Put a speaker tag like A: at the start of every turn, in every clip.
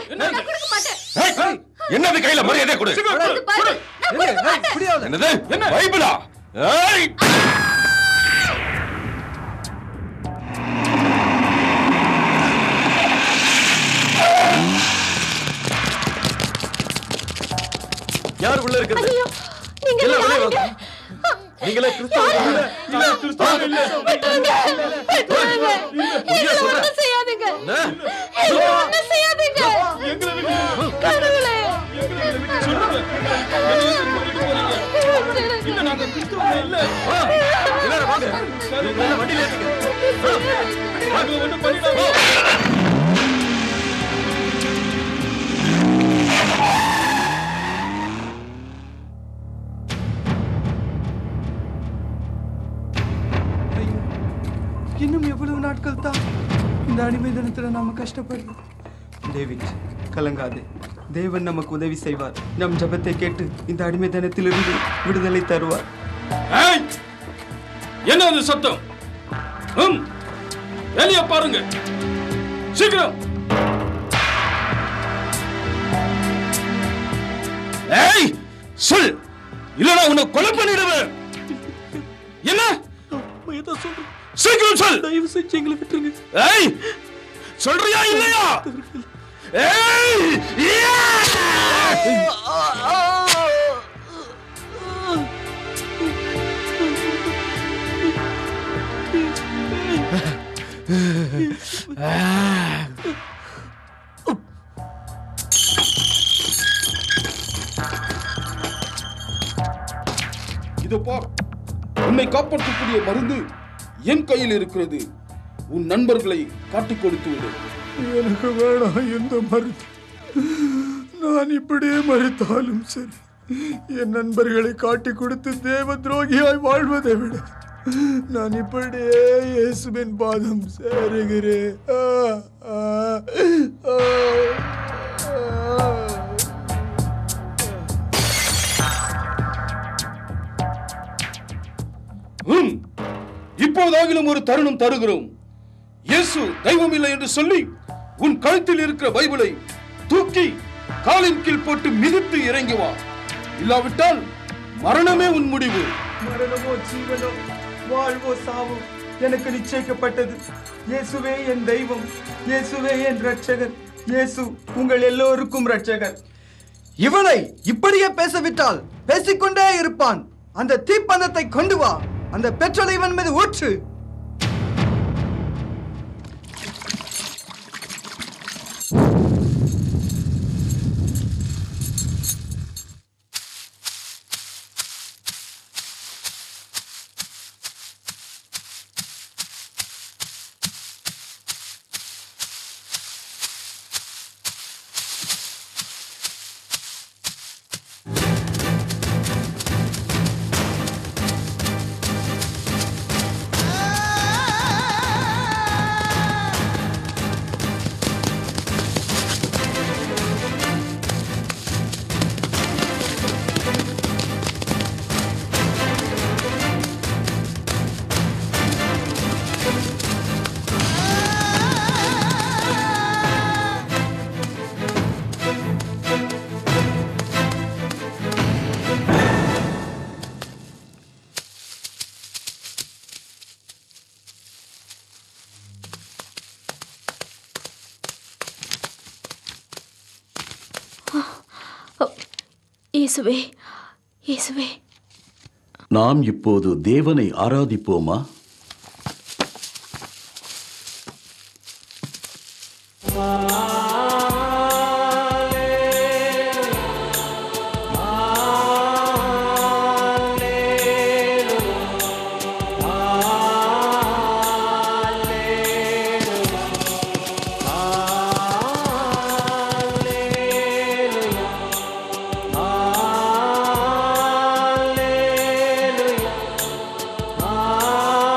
A: நான் கொடுக்க மாட்டேன்
B: ஏய், என்னது கையில மரியாதை கொடு
A: இது பாரு, நான் கொடுக்க மாட்டேன்
B: என்னது பைபிளா ஏய்
C: யார் உள்ள இருக்கிறது
A: ஐயோ நீங்க
C: எல்லாம் வெளியே
A: யாருங்க?
C: நீங்களே கிறிஸ்தவர்கள் இல்ல? இல்ல, கிறிஸ்தவர்கள் இல்ல.
A: விட்டுருங்க, விட்டுருங்க. எங்களை
C: சொல்றேன்.
A: ஒண்ணும் செய்யாதீங்க
C: என்ன?
A: எங்களை ஒண்ணும் செய்யாதீங்க கடவுளே
C: வா, எல்லாரும் வாங்க. எல்லாரும் வண்டியில ஏத்துங்க.
D: ஐயோ, இன்னும் எவ்வளவு நாட்கள் தான் இந்த அடிமை தினத்துல நாம கஷ்டப்படுறோம் டேவிட் கலங்காதே தேவன் நமக்கு உதவி செய்வார் நம் ஜெபத்தை கேட்டு இந்த அடிமை தினத்திலிருந்து விடுதலை தருவார்
E: ஏய்! என்ன அது சத்தம் ம் வெளிய பாருங்க சீக்கிரம்
B: ஏய் சொல் இல்லனா உன்னை கொலை பண்ணிடுவேன் என்ன சீக்கிரம் சொல்
D: தயவு செஞ்சு எங்களை விட்டுருங்க
B: ஏய் சொல்றியா இல்லையா ஏய் யா!
E: இதோ பார் உன்னை காப்பாற்றக்கூடிய மருந்து என் கையில் இருக்கிறது உன் நண்பர்களை காட்டிக் கொடுத்து விடு
D: எனக்கு வேணாம் எந்த மருந்து நான் இப்படியே மறித்தாலும் சரி என் நண்பர்களை காட்டி கொடுத்து தேவ துரோகியாய் வாழ்வதை விட நான் இப்படியே இயேசுவின் பாதம் சேருகிறேன் ஆ, ஆ, ஆ, ஆ.
E: ம் இப்போதாகிலும் ஒரு தருணம் தருகிறோம் இயேசு தெய்வம் இல்லை என்று சொல்லி உன் கழுத்தில் இருக்கிற பைபிளை தூக்கி காலின் கீழ் போட்டு மிதித்து இறங்கி வா இல்லாவிட்டால் மரணமே உன் முடிவு
D: மரணமோ ஜீவனோ வாழ்வோ சாவோ எனக்கு நிச்சயிக்கப்பட்டது இயேசுவே என் தெய்வம் இயேசுவே என் ரட்சகர் இயேசு உங்கள் எல்லோருக்கும் ரட்சகர் இவனை இப்படியே பேசவிட்டால் பேசிக்கொண்டே இருப்பான் அந்த தீப்பந்தத்தை கொண்டு வா அந்த பெட்ரோலை இவன் மீது ஊற்று
A: இயேசுவே இயேசுவே
F: நாம் இப்போது தேவனை ஆராதிப்போமா
G: Hallelujah.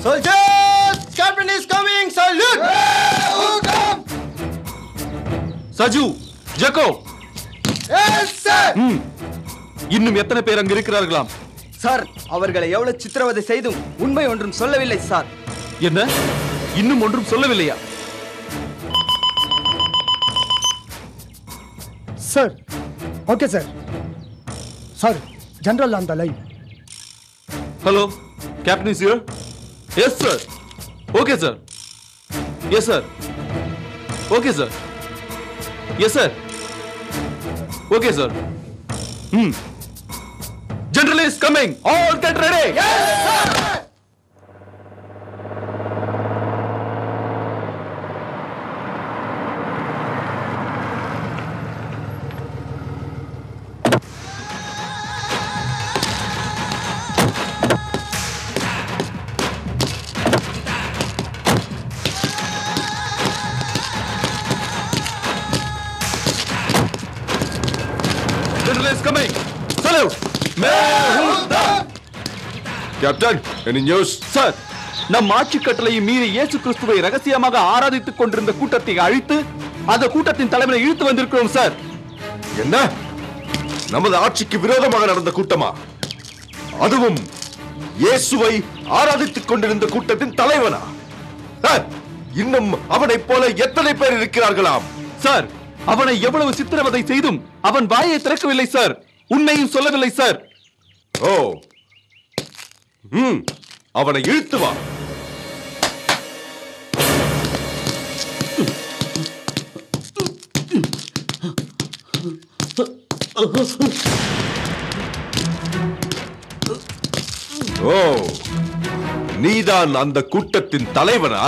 D: Soldiers! Captain is coming! Salute!
C: சஜு ஜக்கோ
D: Yes, sir!
C: ம். இன்னும் எத்தனை பேர் அங்கு இருக்கிறார்களாம்
D: சார் அவர்களை எவ்வளவு சித்திரவதை செய்தும் உண்மை ஒன்றும் சொல்லவில்லை சார்
C: என்ன இன்னும் ஒன்றும் சொல்லவில்லையா
G: sir okay sir sir general on the line
C: hello captain is here yes sir okay sir yes sir okay sir yes sir okay sir hmm general is coming all get ready general is coming salute
B: captain any news
C: sir நம் ஆட்சி கட்டளையை மீறி இயேசு கிறிஸ்துவை ரகசியமாக ஆராதித்துக் கொண்டிருந்த கூட்டத்தை அழித்து அந்த கூட்டத்தின் தலைவரை இழுத்து வந்திருக்கிறோம் சார்
B: என்ன நமது ஆட்சிக்கு விரோதமாக நடந்த கூட்டமா அதுவும் இயேசுவை ஆராதித்துக் கொண்டிருந்த கூட்டத்தின் தலைவனா ஹ! இன்னும் அவனைப் போல எத்தனை பேர் இருக்கிறார்களாம்
C: சார் அவனை எவ்வளவு சித்திரவதை செய்தும் அவன் வாயை திறக்கவில்லை சார் உண்மையும் சொல்லவில்லை சார்
B: ஓ ம் அவனை இழுத்து வா ஓ நீதான் அந்த கூட்டத்தின் தலைவனா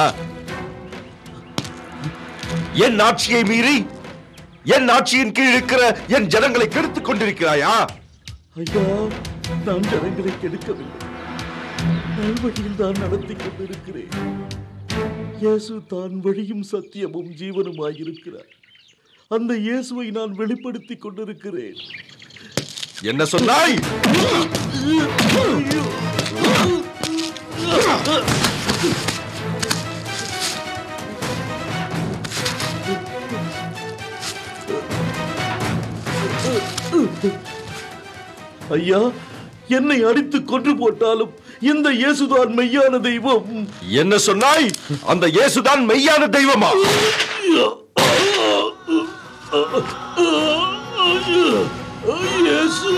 B: என் ஆட்சியை மீறி என் ஆட்சியின் கீழ் இருக்கிற என் ஜனங்களை கெடுத்துக் கொண்டிருக்கிறாயா
F: ஐயா நான் ஜனங்களை கெடுக்கவில்லை நல்வழியில் தான் நடத்தி கொண்டிருக்கிறேன் இயேசு தான் வழியும் சத்தியமும் ஜீவனுமாயிருக்கிறார் அந்த இயேசுவை நான் வெளிப்படுத்திக் கொண்டிருக்கிறேன்
B: என்ன சொன்னாய்
F: ஐயா என்னை அடித்து கொன்று போட்டாலும் இந்த இயேசுதான் மெய்யான தெய்வம்
B: என்ன சொன்னாய் அந்த இயேசுதான் மெய்யான தெய்வமா
F: இயேசு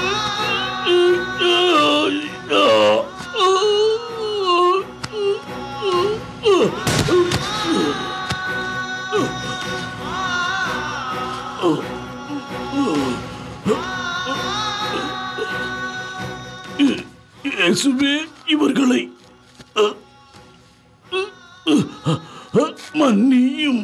F: இயேசுவே இவர்களை அ, அ, அ, மன்னியும்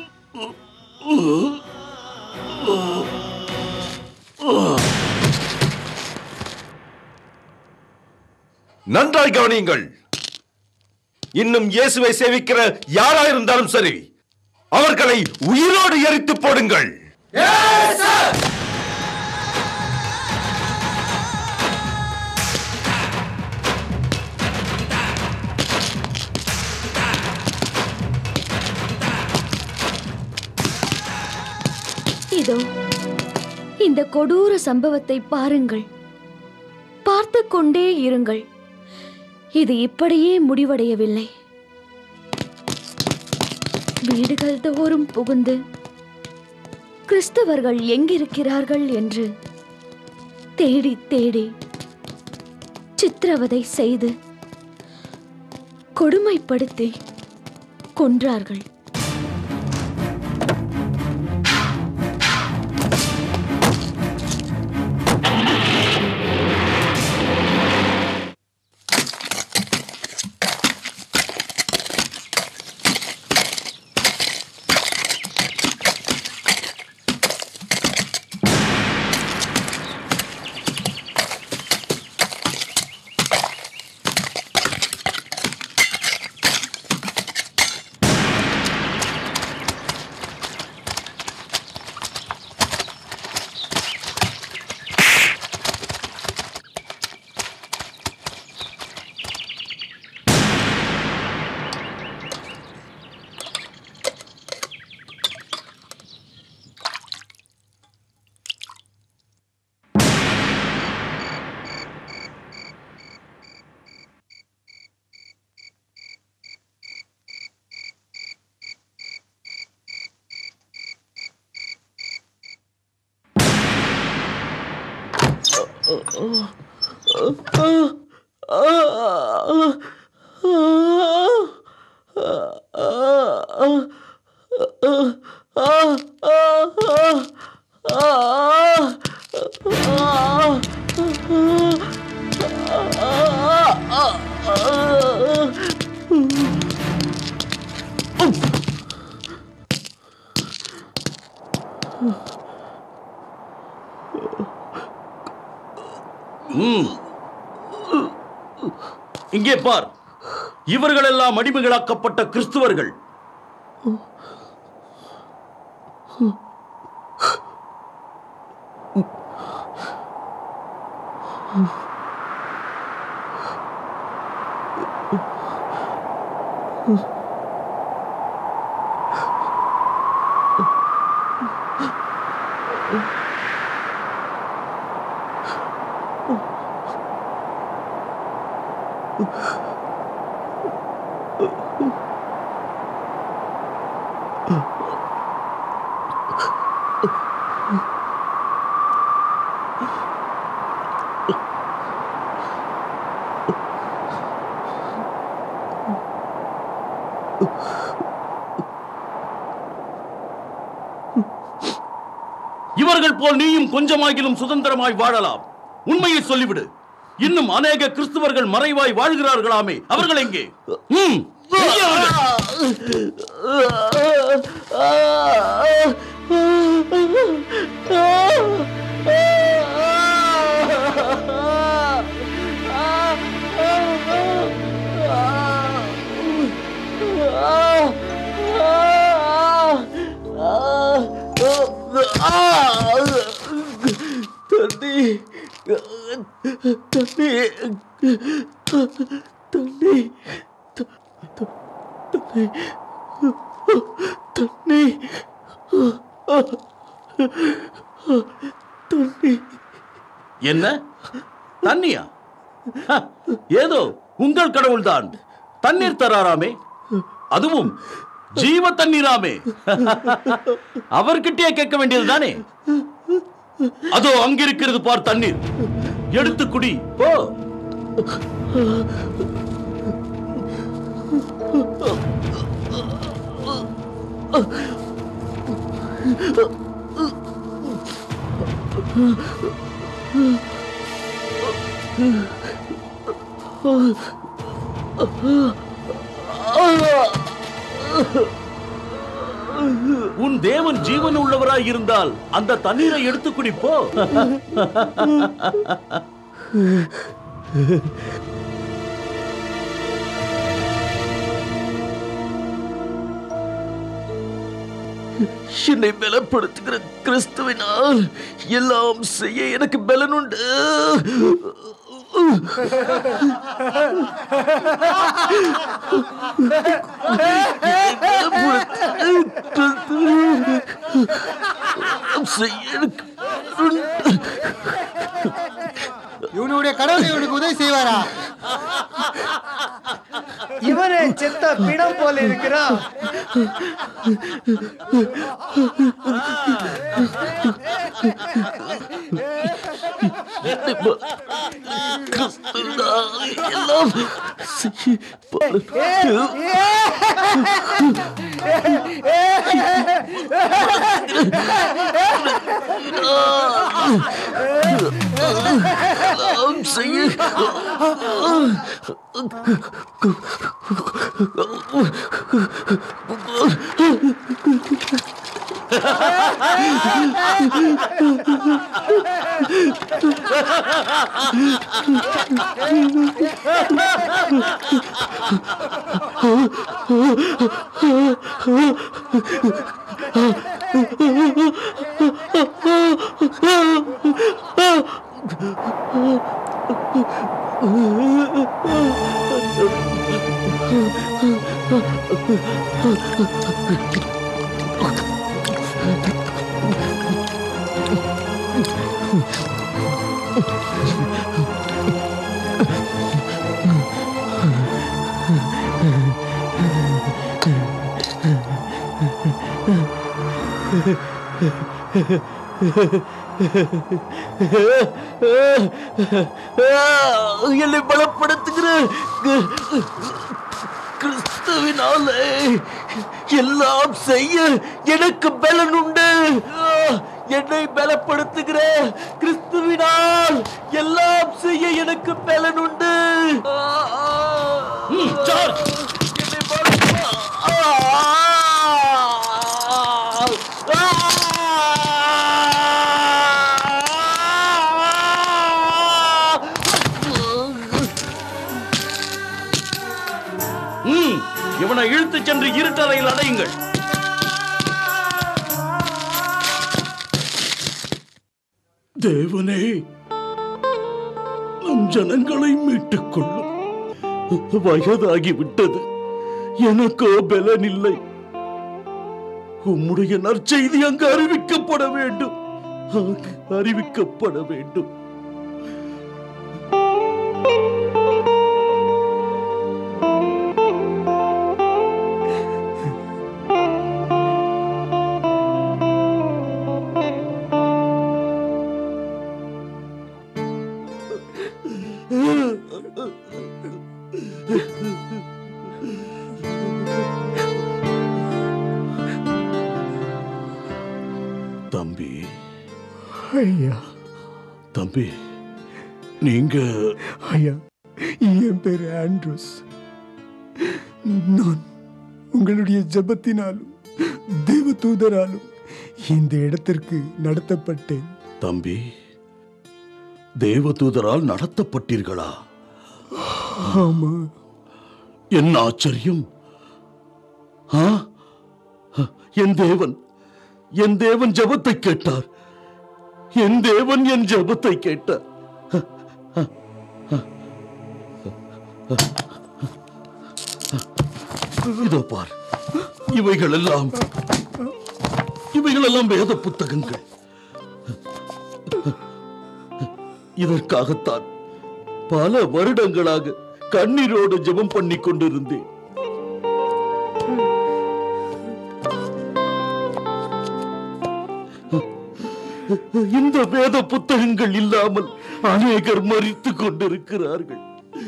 B: நன்றாய் கவனியுங்கள் இன்னும் இயேசுவை சேவிக்கிற யாராயிருந்தாலும் சரி அவர்களை உயிரோடு எரித்து போடுங்கள்
A: இதோ இந்த கொடூர சம்பவத்தை பாருங்கள் பார்த்து கொண்டே இருங்கள் இது இப்படியே முடிவடையவில்லை வீடுகள் தோறும் புகுந்து கிறிஸ்தவர்கள் எங்கிருக்கிறார்கள் என்று தேடி தேடி சித்திரவதை செய்து கொடுமைப்படுத்தி கொன்றார்கள்
F: இங்கே பார் இவர்கள் எல்லாம் அடிமைகளாக்கப்பட்ட கிறிஸ்துவர்கள் இவர்கள் போல் நீயும் கொஞ்சமாகிலும் சுதந்திரமாய் வாழலாம் உண்மையை சொல்லிவிடு இன்னும் அநேக கிறிஸ்துவர்கள் மறைவாய் வாழ்கிறார்களாமே அவர்கள் எங்கே ம், எங்கே அவர்கள்?
H: தண்ணி தண்ணி தண்ணி தண்ணி தண்ணி தண்ணி
F: என்ன தண்ணியா ஹ, ஏதோ உங்கள் கடவுள்தான் தண்ணீர் தராராமே அதுவும் ஜீவ தண்ணீராமே அவர்கிட்டயே கேட்க வேண்டியது தானே அதோ அங்கிருக்கிறது பார் தண்ணீர் எடுத்து குடி போ உன் தேவன் ஜீவன் உள்ளவராய் இருந்தால் அந்த தண்ணீரை எடுத்து குடிப்போ
H: என்னை பலப்படுத்துகிற கிறிஸ்துவினால் எல்லாம் செய்ய எனக்கு பலன் உண்டு செய்ய எனக்கு உண்டு.
I: இவனுடைய கடவுள் இவனுக்கு உதவி செய்வாரா
D: இவனே செத்த பிணம் போல இருக்கிறான்
H: கிறிஸ்துவினால் எல்லாம் செய்ய பலன் எல்லாம் செய்ய என்னை பலப்படுத்துகிற கிறிஸ்துவினாலே எல்லாம் செய்ய எனக்கு பலன் உண்டு என்னை பலப்படுத்துகிற கிறிஸ்துவினால் எல்லாம் செய்ய எனக்கு பலன் உண்டு என்னை பல-
F: ம், இவனை இழுத்துச் சென்று இருட்டறையில் அடையுங்கள் தேவனே நம் ஜனங்களை மீட்டுக் கொள்ளும் வயதாகி விட்டது எனக்கோ பலன் இல்லை உம்முடைய நற்செய்தி அங்கு அறிவிக்கப்பட வேண்டும் அங்கு அறிவிக்கப்பட வேண்டும் தம்பி
J: ஐயா
F: தம்பி நீங்க
J: ஐயா என் பேர் ஆண்ட்ரூஸ் நான் உங்களுடைய ஜெபத்தினாலும் தேவ தூதராலும் இந்த இடத்திற்கு நடத்தப்பட்டேன்
F: தம்பி தேவதூதரால் நடத்தப்பட்டீர்களா
J: ஆமா
F: என்ன ஆச்சரியம் ஆ? என் தேவன் என் தேவன் ஜெபத்தை கேட்டார் என் தேவன் என் ஜெபத்தை கேட்டார் இதோ பார் இவைகள் எல்லாம் இவைகள் எல்லாம் வேத புத்தகங்கள் இதற்காகத்தான் பல வருடங்களாக கண்ணீரோடு ஜெபம் பண்ணி கொண்டிருந்தேன் இந்த வேத புத்தகங்கள் இல்லாமல் அநேகர் மறித்து கொண்டிருக்கிறார்கள்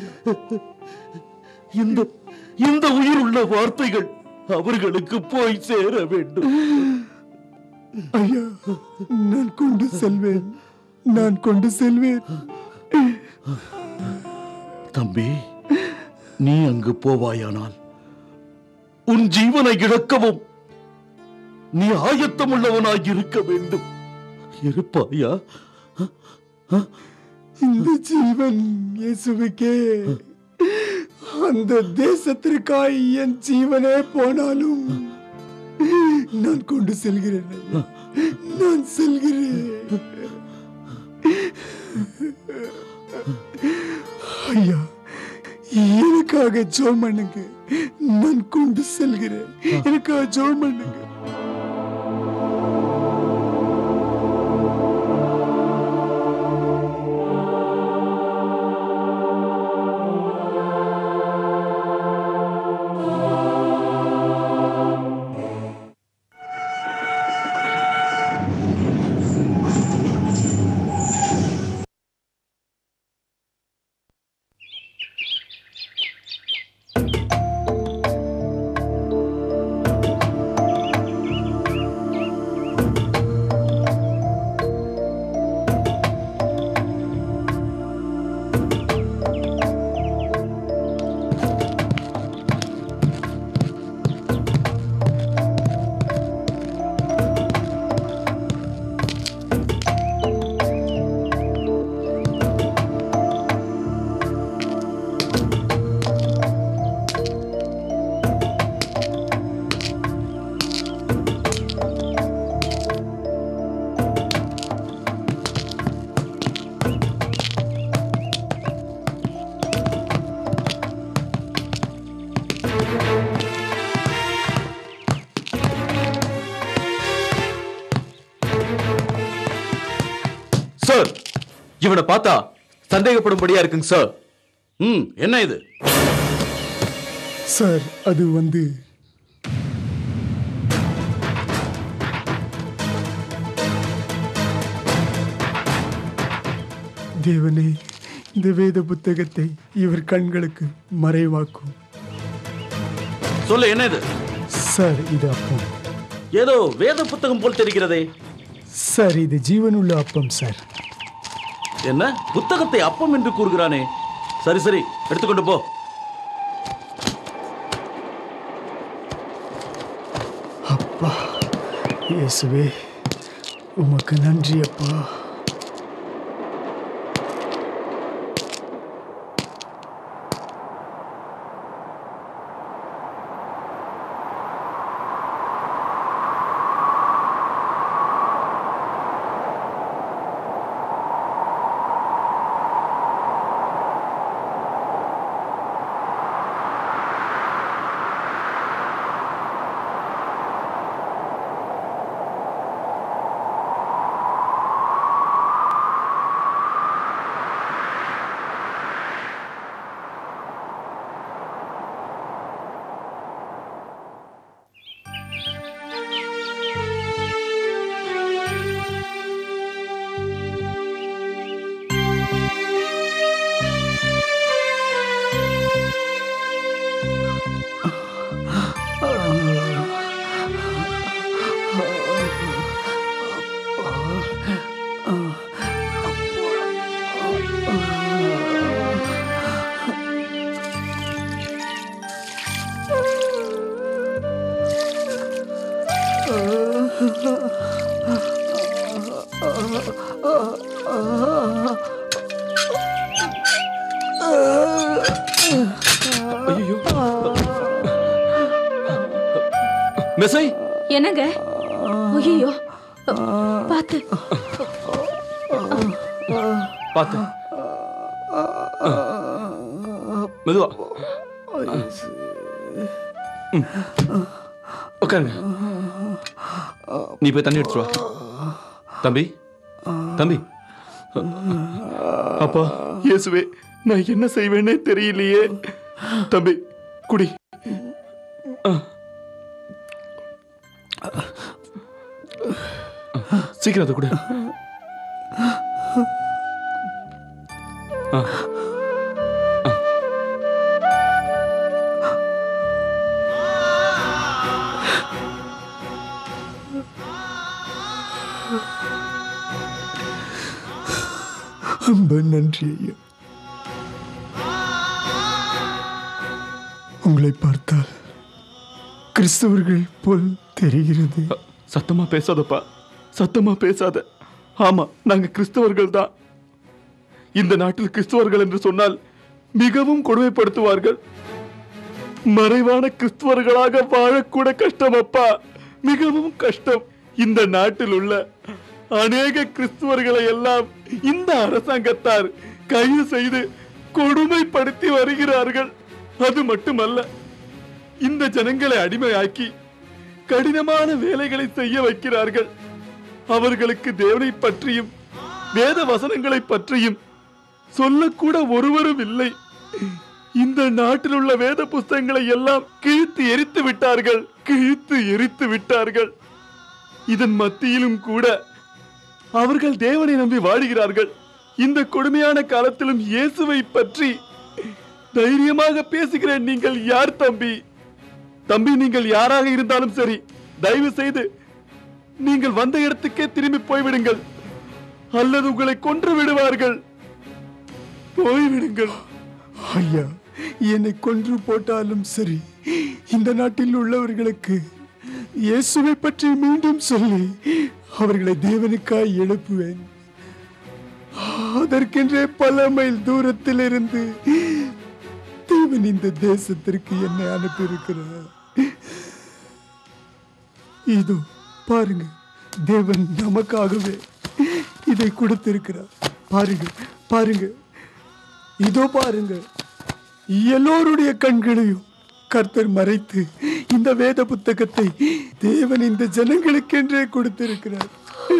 F: இந்த இந்த உயிருள்ள வார்த்தைகள் அவர்களுக்கு போய் சேர வேண்டும்
J: ஐயா நான் கொண்டு செல்வேன் நான் கொண்டு செல்வேன்
F: தம்பி நீ அங்கு போவாயானால் உன் ஜீவனை இழக்கவும் நீ ஆயத்தமுள்ளவனாய் இருக்க வேண்டும் இருப்பாயா
J: இந்த ஜீவன் இயேசுவுக்கே அந்த தேசத்திற்காய் என் ஜீவனே போனாலும் நான் கொண்டு செல்கிறேன் ஐயா. நான் செல்கிறேன் ஐயா எனக்காக ஜோம் பண்ணுங்க நான் கொண்டு செல்கிறேன் எனக்காக ஜோம் பண்ணுங்க
C: சார் இவனை பார்த்தா சந்தேகப்படும்படியா இருக்குங்க சார்
F: ம் என்ன இது
J: சார் அது வந்து தேவனே இந்த வேத புத்தகத்தை இவர் கண்களுக்கு மறைவாக்கும்
F: சொல்லு என்ன இது
J: சார் இது அப்பம்
F: ஏதோ வேத புத்தகம் போல் தெரிகிறதே
J: சார் இது ஜீவனுள்ள அப்பம் சார்
F: என்ன புத்தகத்தை அப்பம் என்று கூறுகிறானே சரி சரி எடுத்துக்கொண்டு போ
J: அப்பா இயேசுவே உமக்கு நன்றி அப்பா
C: மெசை
A: என்னங்க ஐயோ பார்த்து
C: பார்த்து மெதுவா ம். உட்காருங்க நீ போய் தண்ணி எடுத்துட்டு வா தம்பி தம்பி அப்பா இயேசுவே நான் என்ன செய்வேனே தெரியலையே தம்பி குடி ஆ. சீக்கிரம் அதை குடு ஆ. ஆ.
J: ரொம்ப நன்றி ஐயா உங்களை பார்த்தால் கிறிஸ்தவர்கள் போல் தெரிகிறது
C: சத்தமா பேசாதப்பா சத்தமா பேசாத ஆமா நாங்க கிறிஸ்தவர்கள் தான் இந்த நாட்டில் கிறிஸ்தவர்கள் என்று சொன்னால் மிகவும் கொடுமைப்படுத்துவார்கள் மறைவான கிறிஸ்தவர்களாக வாழக்கூட கஷ்டம் அப்பா மிகவும் கஷ்டம் இந்த நாட்டில் உள்ள அநேக கிறிஸ்துவர்களை எல்லாம் இந்த அரசாங்கத்தார் கைது செய்து கொடுமைப்படுத்தி வருகிறார்கள் அது மட்டுமல்ல இந்த ஜனங்களை அடிமையாக்கி கடினமான வேலைகளை செய்ய வைக்கிறார்கள் அவர்களுக்கு தேவனை பற்றியும் வேத வசனங்களை பற்றியும் சொல்லக்கூட ஒருவரும் இல்லை இந்த நாட்டில் உள்ள வேத புஸ்தகங்களை எல்லாம் கிழித்து எரித்து விட்டார்கள் கிழித்து எரித்து விட்டார்கள் இதன் மத்தியிலும் கூட அவர்கள் தேவனை நம்பி வாழுகிறார்கள் இந்த கொடுமையான காலத்திலும் இயேசுவை பற்றி தைரியமாக பேசுகிறேன் நீங்கள் யார் தம்பி தம்பி நீங்கள் யாராக இருந்தாலும் சரி தயவு செய்து நீங்கள் வந்த இடத்துக்கே திரும்பி போய்விடுங்கள் அல்லது உங்களை கொன்று விடுவார்கள் போய்விடுங்கள்
J: ஐயா என்னை கொன்று போட்டாலும் சரி இந்த நாட்டில் உள்ளவர்களுக்கு இயேசுவை பற்றி மீண்டும் சொல்லி அவர்களை தேவனுக்காய் எழுப்புவேன் அதற்கென்றே பல மைல் தூரத்தில் இருந்து தேவன் இந்த தேசத்திற்கு என்னை அனுப்பியிருக்கிறார் இதோ பாருங்க தேவன் நமக்காகவே இதை கொடுத்திருக்கிறார் பாருங்க பாருங்க இதோ பாருங்க எல்லோருடைய கண்களையும் கர்த்தர் மறைத்து இந்த வேத புத்தகத்தை தேவன் இந்த ஜனங்களுக்கென்றே கொடுத்திருக்கிறார்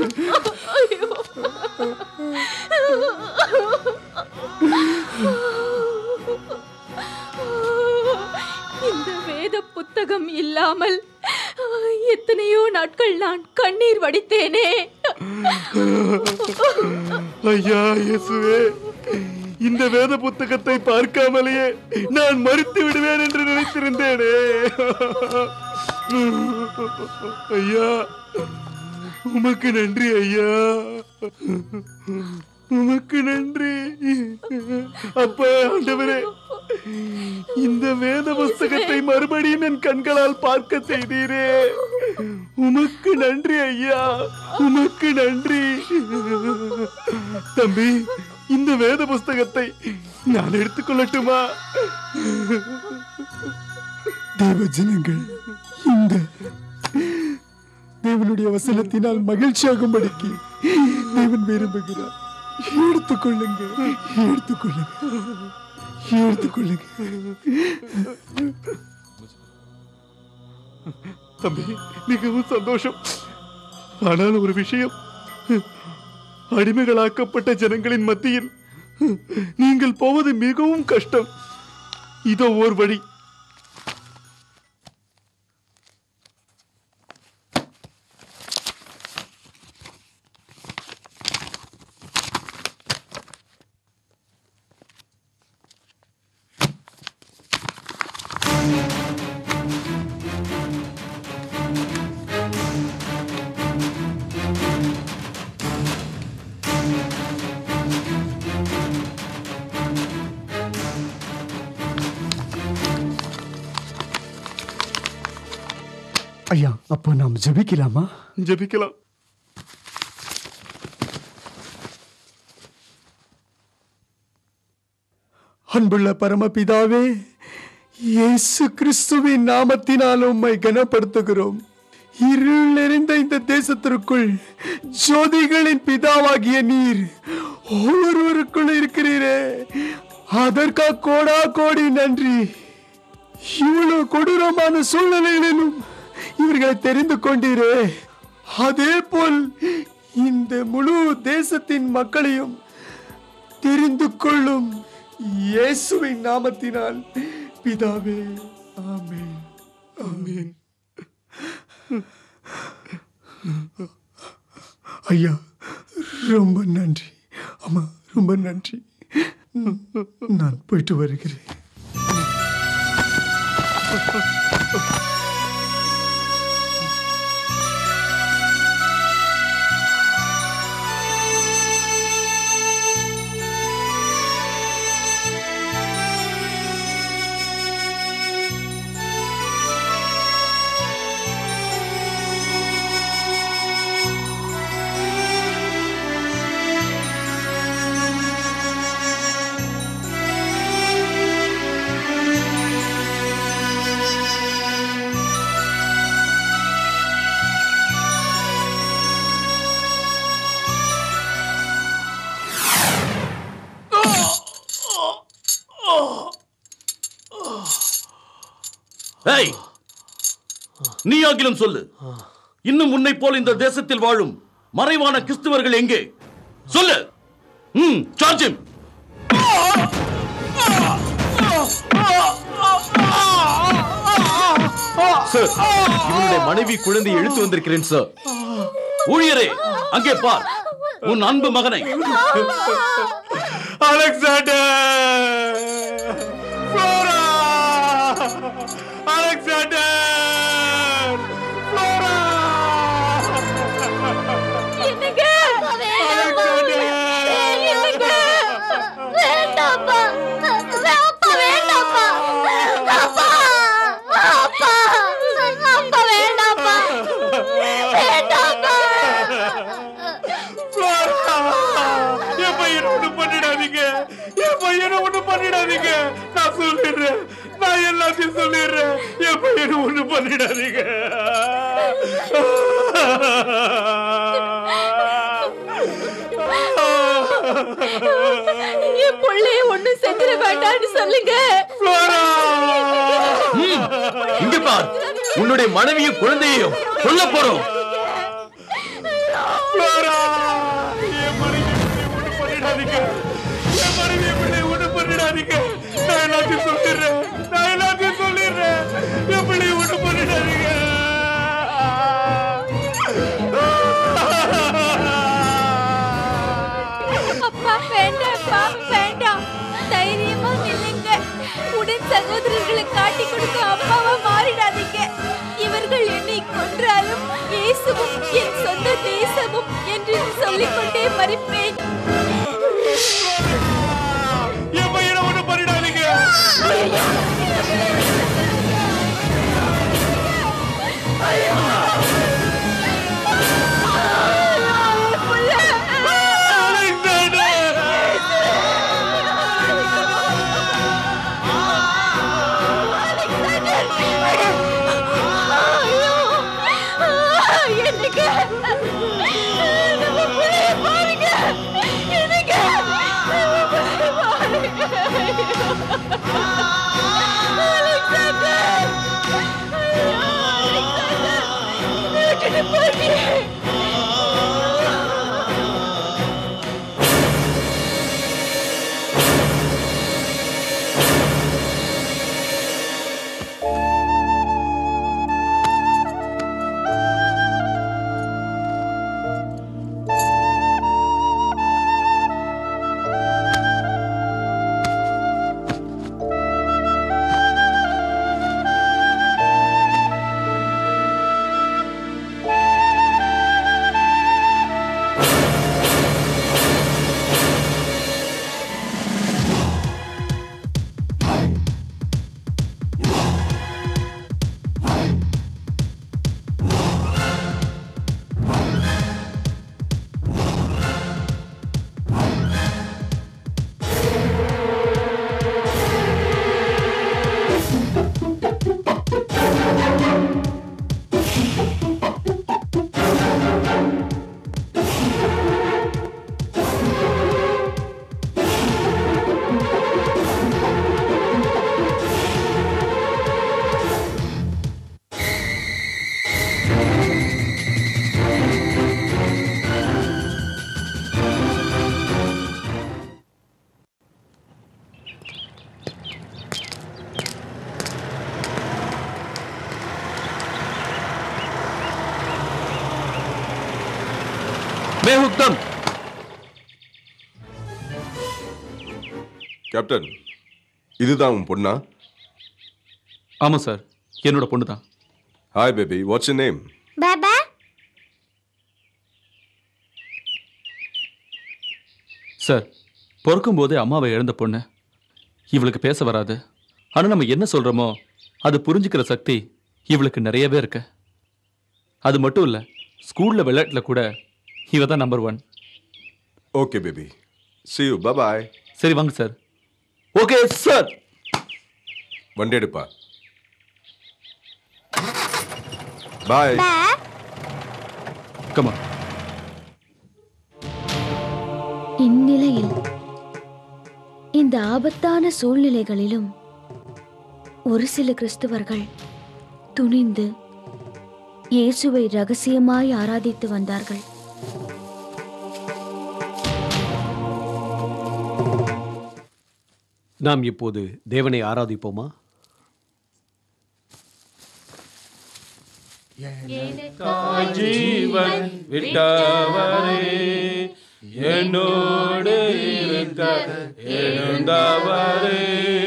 A: இந்த வேத புத்தகம் இல்லாமல் எத்தனையோ நாட்கள் நான் கண்ணீர் வடித்தேனே
J: ஐயா இயேசுவே இந்த வேத புத்தகத்தை பார்க்காமலேயே நான் மறுத்து விடுவேன் என்று நினைத்திருந்தேனே ஐயா உமக்கு நன்றி ஐயா உமக்கு நன்றி அப்பா ஆண்டவரே இந்த வேத புஸ்தகத்தை மறுபடியும் என் கண்களால் பார்க்க செய்தீரே உமக்கு நன்றி ஐயா உமக்கு நன்றி தம்பி இந்த வேத புஸ்தகத்தை நான் எடுத்துக்கொள்ளட்டுமா
K: தேவ ஜனங்கள் இந்த தேவனுடைய வசனத்தினால் மகிழ்ச்சியாகும்படிக்கு தேவன் விரும்புகிறார் எடுத்துக்கொள்ளுங்க எடுத்துக்கொள்ளுங்க எடுத்துக்கொள்ளுங்க
J: தம்பி மிகவும் சந்தோஷம் ஆனால் ஒரு விஷயம் அடிமைகளாக்கப்பட்ட ஜனங்களின் மத்தியில் நீங்கள் போவது மிகவும் கஷ்டம் இதோ ஓர் வழி
K: ஐயா அப்போ நாம் ஜெபிக்கலாமா
J: ஜெபிக்கலாம்
K: அன்புள்ள பரமபிதாவே இயேசு கிறிஸ்துவின் நாமத்தினால் உம்மை கனப்படுத்துகிறோம் இருள் நிறைந்த இந்த தேசத்திற்குள் ஜோதிகளின் பிதாவாகிய நீர் ஒவ்வொருவருக்குள் இருக்கிறீரே அதற்காக கோடா கோடி நன்றி இவ்வளவு கொடூரமான சூழ்நிலைகளிலும் இவர்களை தெரிந்து கொண்டீரே அதே போல் இந்த முழு தேசத்தின் மக்களையும் தெரிந்து கொள்ளும் இயேசுவின் நாமத்தினால் பிதாவே ஆமென் ஆமென் ஐயா ரொம்ப நன்றி அம்மா ரொம்ப நன்றி நான் போயிட்டு வருகிறேன்
F: ஏய் நீயாகிலும் சொல்லு இன்னும் உன்னை போல் இந்த தேசத்தில் வாழும் மறைவான கிறிஸ்துவர்கள் எங்கே சொல்லு ம் சார்ஜ் him.
C: சார் இவனுடைய மனைவி குழந்தையை இழுத்து வந்திருக்கிறேன் சார்
F: ஊழியரே அங்கே பார் உன் அன்பு மகனை
J: அலெக்சாண்டர் ஃப்ளோரா அலெக்சாண்டர் ஃப்ளோரா
A: என்னங்க என்னங்க வேண்டாப்பா அப்பா வேண்டாப்பா அப்பா அப்பா அப்பா வேண்டாப்பா வேண்டாப்பா
J: என் பையனை ஒண்ணு பண்ணிடாதீங்க என் பையனை ஒண்ணு பண்ணிடாதீங்க நான் சொல்லிடுறேன் நான் எல்லாத்தையும் சொல்லிடுறேன் என் பையனை ஒண்ணு பண்ணிடாதீங்க
A: என் பிள்ளைய ஒண்ணும் செஞ்சிட வேண்டாம்னு சொல்லுங்க
C: ம், இங்க பார் உன்னுடைய மனைவியும் குழந்தையையும் கொல்ல போறோம்
J: பண்ணிடாதீங்க என் மனைவி பிள்ளை ஒண்ணு பண்ணிடாதீங்க நான் எல்லாத்தையும் சொல்லிடுறேன் நான் எல்லாத்தையும் சொல்லிடுறேன் என் பிள்ளை ஒண்ணு பண்ணிடாதீங்க
A: சகோதரர்களை காட்டி கொடுக்க அப்பாவா மாறிடாதீங்க இவர்கள் என்னை கொன்றாலும் இயேசுவும் என் சொந்த தேசமும் என்று சொல்லிக்கொண்டே மறிப்பேன்
J: என் பையனை ஒண்ணு பண்ணிடாதீங்க
A: எனக்கு நம்ம பிள்ளைய பாருங்க எனக்கு நம்ம பிள்ளைய பாருங்க அலெக்சாண்டர் ஐயோ, அலெக்சாண்டர் விட்டுட்டு போயிட்டியே
C: பேஹுக்தம்
B: கேப்டன் இதுதான் உன் பொண்ணா
C: ஆமாம் சார் என்னோட பொண்ணு தான்
B: ஹாய் பேபி வாட்ஸ் நேம்
A: பாபா
C: சார் பிறக்கும் போதே அம்மாவை இழந்த பொண்ணு இவளுக்கு பேச வராது ஆனால் நம்ம என்ன சொல்கிறோமோ அது புரிஞ்சுக்கிற சக்தி இவளுக்கு நிறையவே இருக்கு அது மட்டும் இல்லை ஸ்கூலில் விளையாட்டில் கூட இவ தான் number one
B: okay baby see you bye bye
C: சரி வாங்க சார் ஓகே சார்
B: வண்டி எடுப்பா பாய்
C: கமா
L: இந்நிலையில் இந்த ஆபத்தான சூழ்நிலைகளிலும் ஒரு சில கிறிஸ்துவர்கள் துணிந்து இயேசுவை ரகசியமாய் ஆராதித்து வந்தார்கள்
M: நாம் இப்போது தேவனை ஆராதிப்போமா
J: ஜீவன் விட்டவரே என்னோடு இருக்க எழுந்தவரே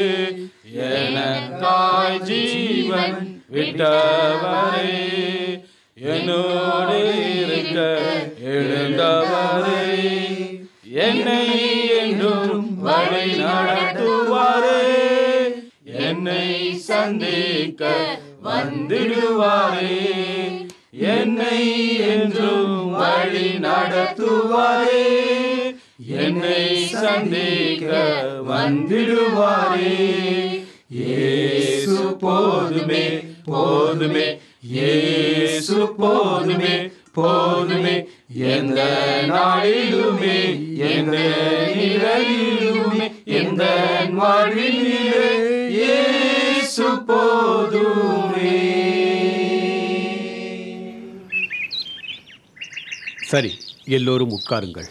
J: எனக்காய் ஜீவன் விட்டவரே என்னோடு இருக்க எழுந்தவரே என்னை என்றும் வழி நடத்துவாரே என்னை சந்திக்க வந்திடுவாரே என்னை என்றும் வழி நடத்துவாரே என்னை சந்திக்க வந்திடுவாரே இயேசு போதுமே போதுமே இயேசு போதுமே போதுமே எந்த நாளிலுமே எந்த நிலையிலுமே எந்த வாழ்விலே இயேசு போதுமே
M: சரி எல்லோரும் உட்காருங்கள்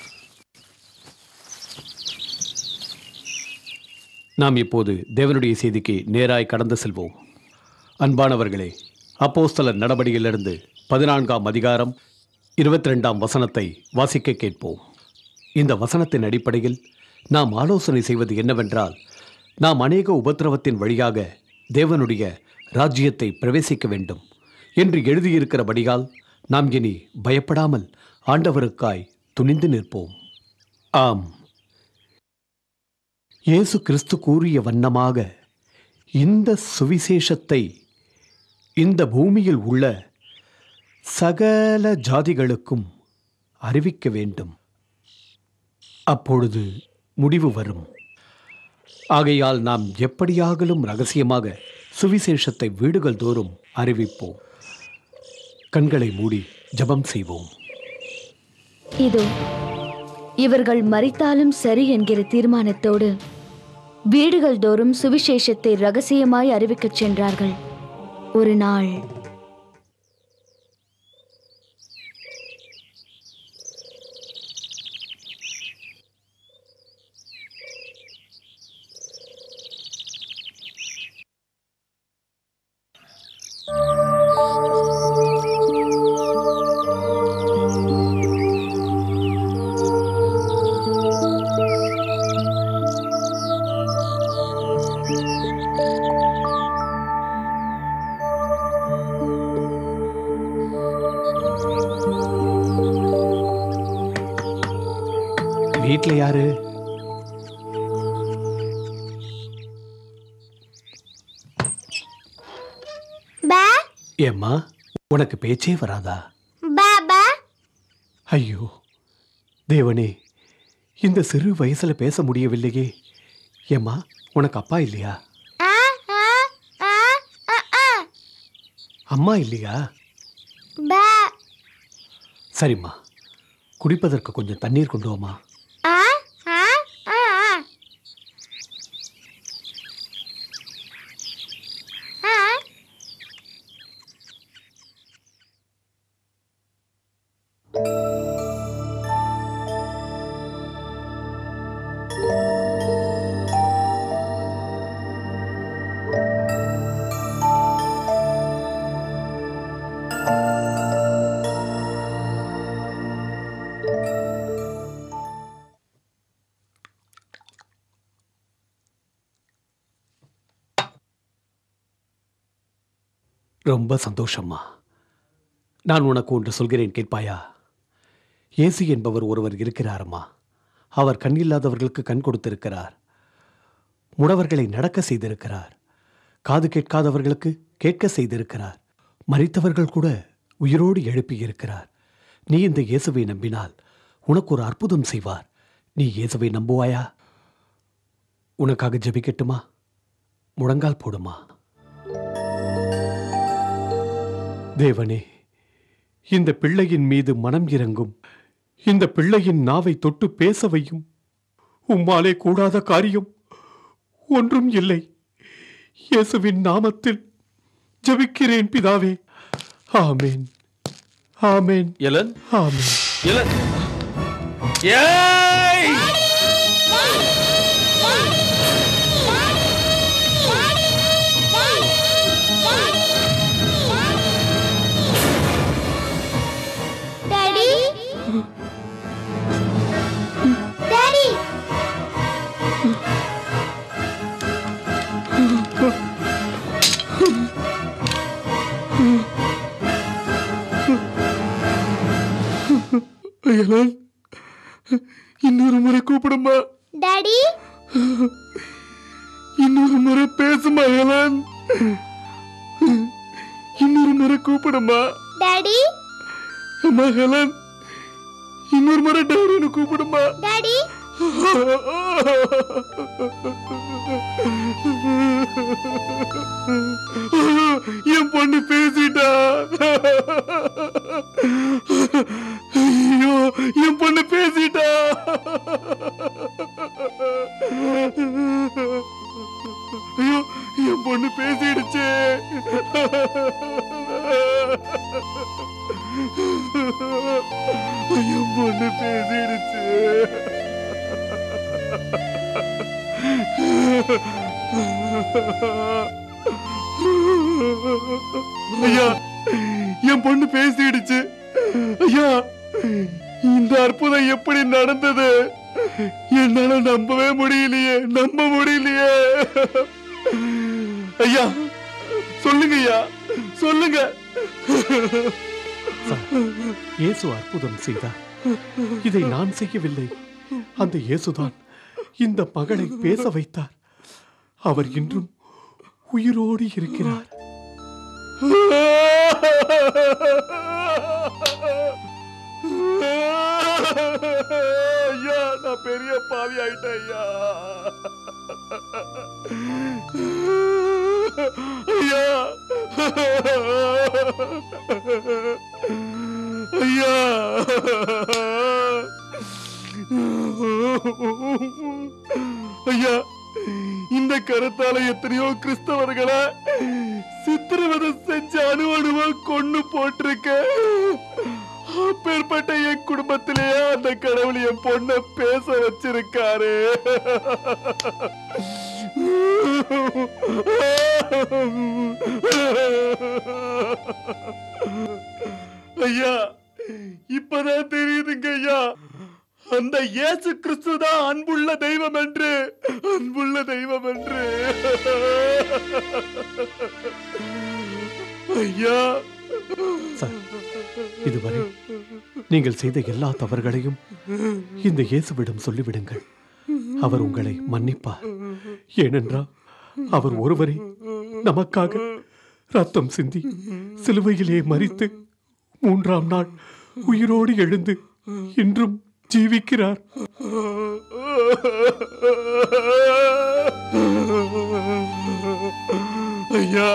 M: நாம் இப்போது தேவனுடைய செய்திக்கு நேராய் கடந்து செல்வோம் அன்பானவர்களே அப்போஸ்தலர் நடபடியிலிருந்து பதினான்காம் அதிகாரம் இருபத்தி ரெண்டாம் வசனத்தை வாசிக்க கேட்போம் இந்த வசனத்தின் அடிப்படையில் நாம் ஆலோசனை செய்வது என்னவென்றால் நாம் அநேக உபத்திரவத்தின் வழியாக தேவனுடைய ராஜ்யத்தை பிரவேசிக்க வேண்டும் என்று எழுதியிருக்கிறபடியால் நாம் இனி பயப்படாமல் ஆண்டவருக்காய் துணிந்து நிற்போம் ஆம் இயேசு கிறிஸ்து கூறிய வண்ணமாக இந்த சுவிசேஷத்தை இந்த பூமியில் உள்ள சகல ஜாதிகளுக்கும் அறிவிக்க வேண்டும் அப்பொழுது முடிவு வரும் ஆகையால் நாம் எப்படியாகலும் ரகசியமாக சுவிசேஷத்தை வீடுகள் தோறும் அறிவிப்போம் கண்களை மூடி ஜெபம் செய்வோம்
L: இதோ இவர்கள் மறித்தாலும் சரி என்கிற தீர்மானத்தோடு வீடுகள் தோறும் சுவிசேஷத்தை ரகசியமாய் அறிவிக்கச் சென்றார்கள் ஒரு நாள்
M: வீட்டில் யாரு
N: பா
M: ஏம்மா உனக்கு பேச்சே வராதா
N: பாபா
M: ஐயோ தேவனே இந்த சிறு வயசுல பேச முடியவில்லையே ஏம்மா உனக்கு அப்பா இல்லையா
N: ஆ ஆ ஆ ஆ ஆ
M: அம்மா இல்லையா
N: பா
M: சரிம்மா குடிப்பதற்கு கொஞ்சம் தண்ணீர் கொண்டு வாம்மா
N: ஆ ஆ ஆ ஆ ஆ
M: ரொம்ப சந்தோஷம்மா நான் உனக்கு ஒன்று சொல்கிறேன் கேட்பாயா இயேசு என்பவர் ஒருவர் இருக்கிறாரம்மா அவர் கண்ணில்லாதவர்களுக்கு கண் கொடுத்திருக்கிறார் முடவர்களை நடக்க செய்திருக்கிறார் காது கேட்காதவர்களுக்கு கேட்க செய்திருக்கிறார் மரித்தவர்கள் கூட உயிரோடு எழுப்பி இருக்கிறார் நீ இந்த இயேசுவை நம்பினால் உனக்கு ஒரு அற்புதம் செய்வார் நீ இயேசுவை நம்புவாயா உனக்காக ஜெபிக்கட்டுமா முழங்கால் போடுமா தேவனே இந்த பிள்ளையின் மீது மனம் இறங்கும் இந்த பிள்ளையின் நாவை தொட்டு பேச வையும் உம்மாலே கூடாத காரியம் ஒன்றும் இல்லை இயேசுவின் நாமத்தில் ஜெபிக்கிறேன் பிதாவே ஆமென் ஆமென்
C: எலன்
M: ஆமென்
C: எலன் ஏய்
N: டாடி டாடி
K: அயலான் இன்னொரு முறை கூப்பிடுமா
N: டாடி
K: இன்னொரு முறை பேசுமா அயலான் இன்னொரு முறை கூப்பிடுமா
N: டாடி
K: அம்மா ஹெலன் இன்னொரு முறை டேடின்னு கூப்பிடுமா
N: டாடி
K: என் பொண்ணு பேசிட்டா ஐயோ என் பொண்ணு பேசிட்டா ஐயோ என் பொண்ணு பேசிடுச்சு என் பொண்ணு பேசிடுச்சு ஐயா என் பொண்ணு பேசிடுச்சு ஐயா இந்த அற்புதம் எப்படி நடந்தது என்னால நம்பவே முடியலையே நம்ப முடியலையே ஐயா சொல்லுங்க ஐயா சொல்லுங்க
M: இயேசு அற்புதம் செய்தார் இதை நான் செய்யவில்லை அந்த இயேசுதான் இந்த மகளை பேச வைத்தார் அவர் இன்றும் உயிரோடு இருக்கிறார்
K: ஐயா நான் பெரிய பாவி ஆயிட்டேன் ஐயா ஐயா ஐயா ஐயா இந்த கருத்தால எத்தனையோ கிறிஸ்தவர்களை சித்திரவதை செஞ்சு அணு அணுவா கொண்டு போட்டிருக்க அப்பேற்பட்ட என் குடும்பத்திலேயே அந்த கடவுள் என் பொண்ண பேச வச்சிருக்காரு ஐயா இப்பதான் தெரியுதுங்க ஐயா அந்த இயேசு கிறிஸ்து தான் அன்புள்ள தெய்வம் என்று அன்புள்ள தெய்வம் என்று ஐயா
M: சார் இதுவரை நீங்கள் செய்த எல்லா தவறுகளையும் இந்த இயேசுவிடம் சொல்லிவிடுங்கள் அவர் உங்களை மன்னிப்பார் ஏனென்றால் அவர் ஒருவரே நமக்காக ரத்தம் சிந்தி சிலுவையிலே மறித்து மூன்றாம் நாள் உயிரோடு எழுந்து இன்றும் ஜீவிக்கிறார்
K: ஐயா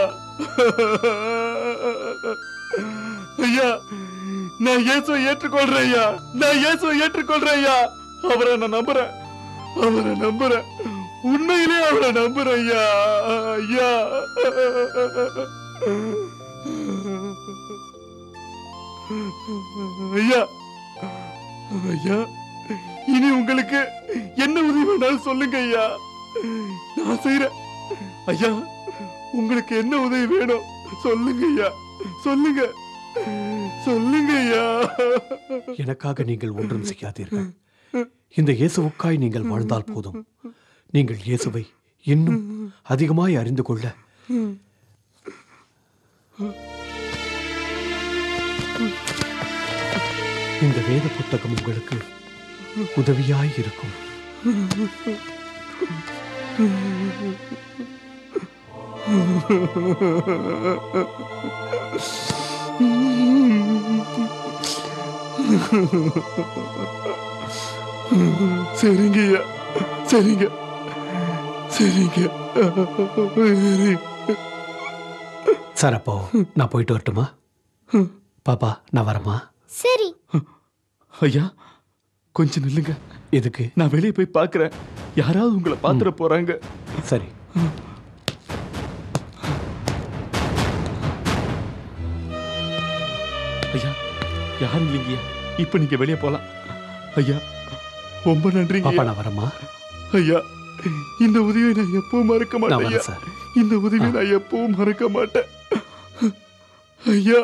K: ஐயா நான் இயேசுவை ஏற்றுக்கொள்றேன் ஐயா நான் இயேசுவை ஏற்றுக்கொள்றேன் ஐயா அவரை நான் நம்புறேன் அவரை நம்புறேன் உண்மையிலே அவரை நம்புறேன் ஐயா ஐயா ஐயா ஐயா இனி உங்களுக்கு என்ன உதவி வேணாலும் சொல்லுங்க ஐயா நான் செய்யறேன் ஐயா உங்களுக்கு என்ன உதவி வேணும் சொல்லுங்க ஐயா சொல்லுங்க சொல்லுங்க ஐயா
M: எனக்காக நீங்கள் ஒன்றும் செய்யாதீர்கள் இந்த இயேசுவுக்காய் நீங்கள் வாழ்ந்தால் போதும் நீங்கள் இயேசுவை இன்னும் அதிகமாய் அறிந்து கொள்ள இந்த வேத புத்தகம் உங்களுக்கு உதவியாய் இருக்கும்
K: சரிங்க ஐயா சரிங்க சரிங்க
M: சார் அப்போ நான் போயிட்டு வரட்டுமா பாப்பா நான் வரமா
N: சரி
K: ஐயா கொஞ்சம் நில்லுங்க
M: எதுக்கு
K: நான் வெளியே போய் பார்க்கறேன் யாராவது உங்களை பாத்துற போறாங்க
M: சரி
K: ஐயா யாரும் இல்லைங்கய்யா இப்ப நீங்க வெளியே போலாம் ஐயா ரொம்ப நன்றிங்க
M: பாப்பா
K: ஐயா.
M: நான் வரமா
K: ஐயா இந்த உதவியை நான் எப்பவும் மறக்க
M: நான்
K: மாட்டேன்
M: வரேன்
K: ஐயா.
M: சார்.
K: இந்த உதவியை நான் எப்பவும் மறக்க மாட்டேன் ஐயா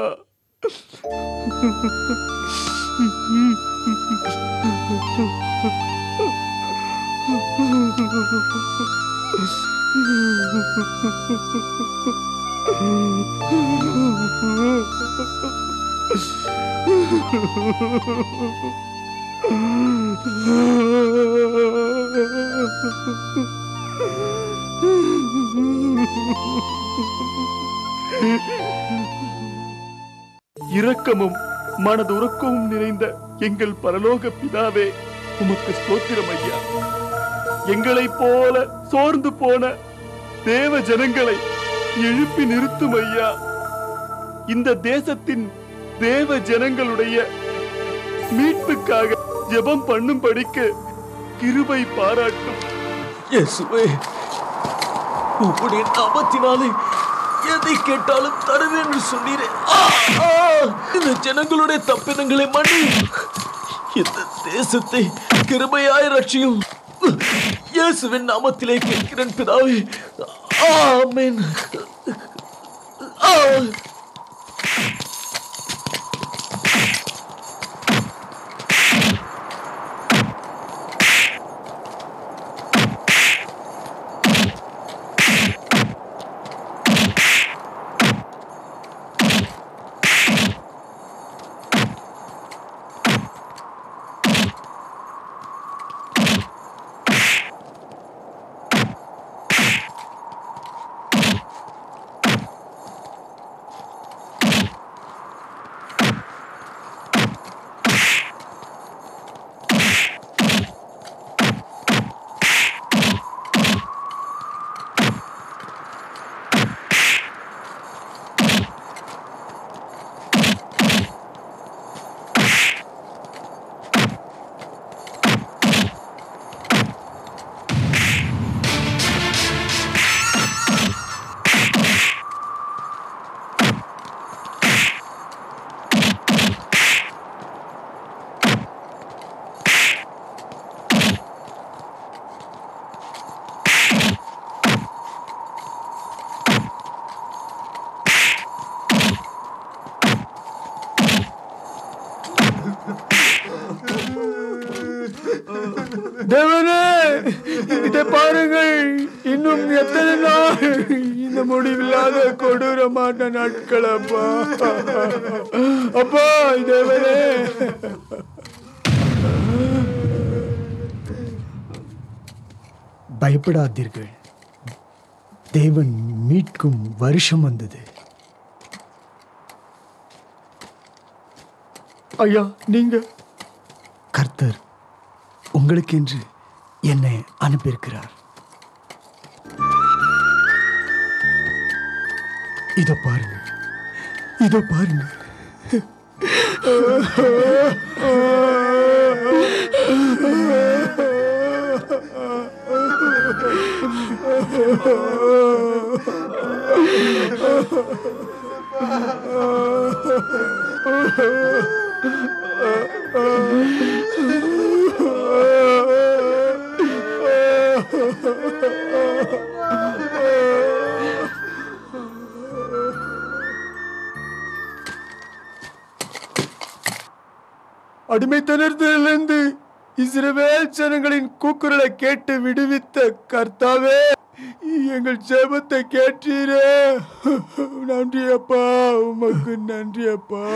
K: இரக்கமும் மனதுறக்கமும் நிறைந்த எங்கள் பரலோக பிதாவே உமக்கு ஸ்தோத்திரம் ஐயா எங்களைப் போல சோர்ந்து போன தேவ ஜனங்களை எழுப்பி நிறுத்தும் ஐயா இந்த தேசத்தின் தேவ ஜனங்களுடைய மீட்புக்காக ஜெபம் பண்ணும்படிக்கு கிருபை பாராட்டும்
H: இயேசுவே உம்முடைய நாமத்தினாலே எதை கேட்டாலும் தருவேன் என்று சொன்னீரே ஆ, ஆ, இந்த ஜனங்களுடைய தப்பினங்களை மன்னி இந்த தேசத்தை கிருபையாய் ரட்சியும் இயேசுவின் நாமத்திலே கேட்கிறேன் பிதாவே ஆமென் ஆ
D: தேவனே இதை பாருங்கள் இன்னும் எத்தனை நாள் இந்த முடிவில்லாத கொடூரமான நாட்கள் அப்பா அப்பா தேவனே பயப்படாதீர்கள் தேவன் மீட்கும் வருஷம் வந்தது ஐயா நீங்க கர்த்தர் உங்களுக்கென்று என்னை அனுப்பியிருக்கிறார் இதோ பாருங்க இதோ பாருங்க அடிமைத்தனத்திலிருந்து இஸ்ரவேல் ஜனங்களின் கூக்குரலை கேட்டு விடுவித்த கர்த்தாவே எங்கள் ஜெபத்தை கேட்டீரே நன்றி அப்பா உமக்கு நன்றி அப்பா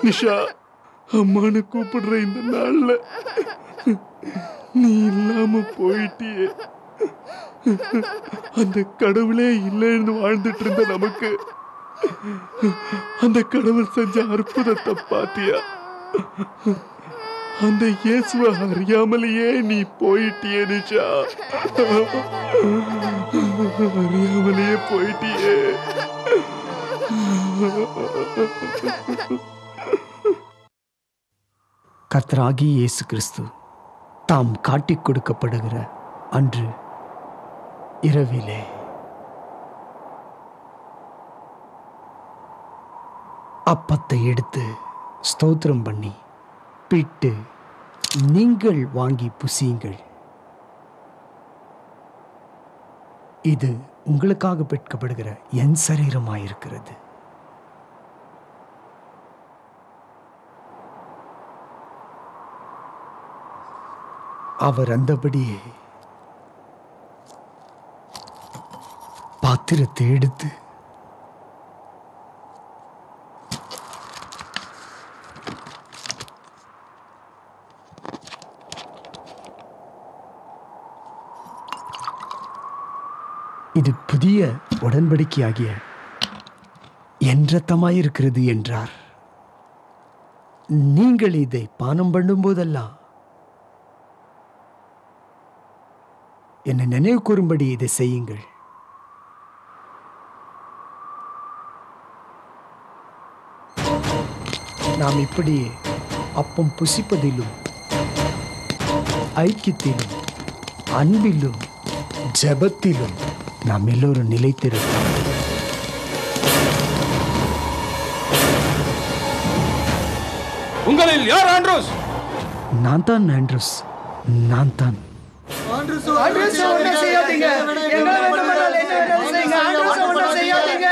K: நிஷா அம்மானு கூப்பிடுற இந்த நாள்ல நீ இல்லாம போயிட்டியே அந்த கடவுளே இல்லைன்னு வாழ்ந்துட்டு இருந்த நமக்கு அந்த கடவுள் செஞ்ச அற்புதத்தை பாத்தியா அந்த இயேசுவை அறியாமலேயே நீ போயிட்டியே நிஷா அறியாமலேயே போயிட்டியே
M: கர்த்தராகி இயேசு கிறிஸ்து தாம் காட்டிக் கொடுக்கப்படுகிற அன்று இரவிலே அப்பத்தை எடுத்து ஸ்தோத்திரம் பண்ணி பிட்டு நீங்கள் வாங்கி புசியுங்கள் இது உங்களுக்காக பெட்கப்படுகிற என் சரீரமாயிருக்கிறது அவர் அந்தபடியே பாத்திரத்தை எடுத்து இது புதிய உடன்படிக்கையாகிய என் ரத்தமாயிருக்கிறது என்றார் நீங்கள் இதை பானம் பண்ணும்போதெல்லாம் என்னை நினைவு கூறும்படி இதை செய்யுங்கள் நாம் இப்படி அப்பம் புசிப்பதிலும் ஐக்கியத்திலும் அன்பிலும் ஜெபத்திலும் நாம் எல்லோரும் நிலைத்திருக்கோம்
E: உங்களில் யார் ஆண்ட்ரோஸ்
M: நான் தான் ஆண்ட்ரூஸ் நான் தான்
D: ஆண்ட்ரூஸ் ஒண்ணும் செய்யாதீங்க என்ன வேண்டுமானாலும் என்ன வேணாலும் செய்யுங்க ஆண்ட்ரூஸ் ஒண்ணும் செய்யாதீங்க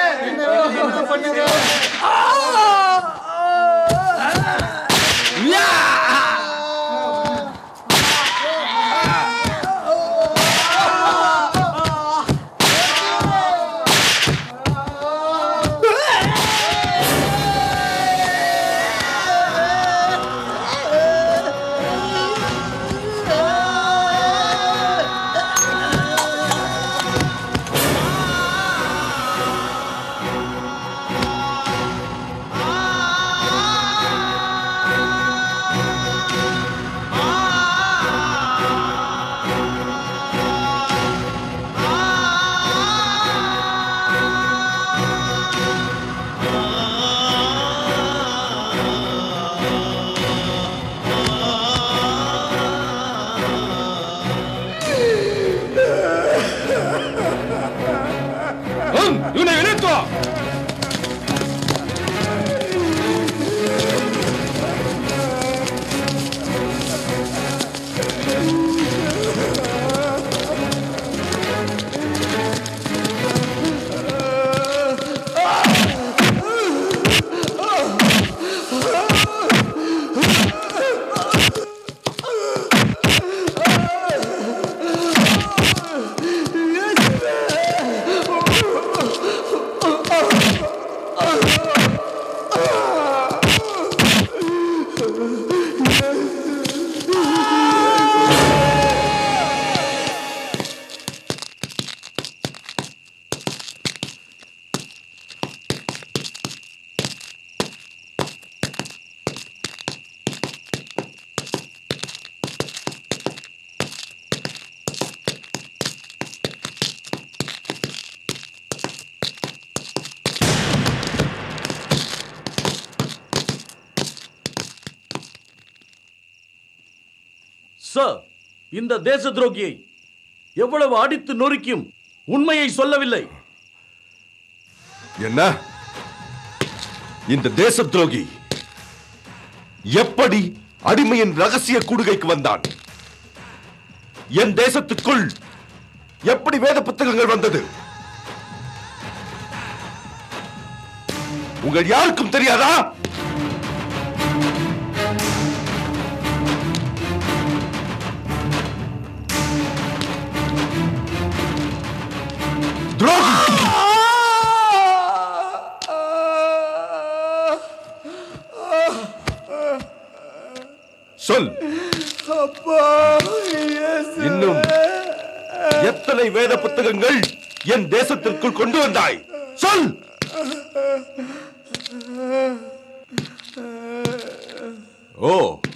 E: ஹம், இவனை இழுத்து வா.
F: சார் இந்த தேச துரோகியை எவ்வளவு அடித்து நொறுக்கியும் உண்மையை சொல்லவில்லை
B: என்ன இந்த தேச துரோகி எப்படி அடிமையின் ரகசிய கூடுகைக்கு வந்தான் என் தேசத்துக்குள் எப்படி வேத புத்தகங்கள் வந்தது உங்கள் யாருக்கும் தெரியாதா துரோகி சொல்
J: அப்பா இயேசுவே.
B: இன்னும் எத்தனை வேத புத்தகங்கள் என் தேசத்திற்குள் கொண்டு வந்தாய் சொல் ஓ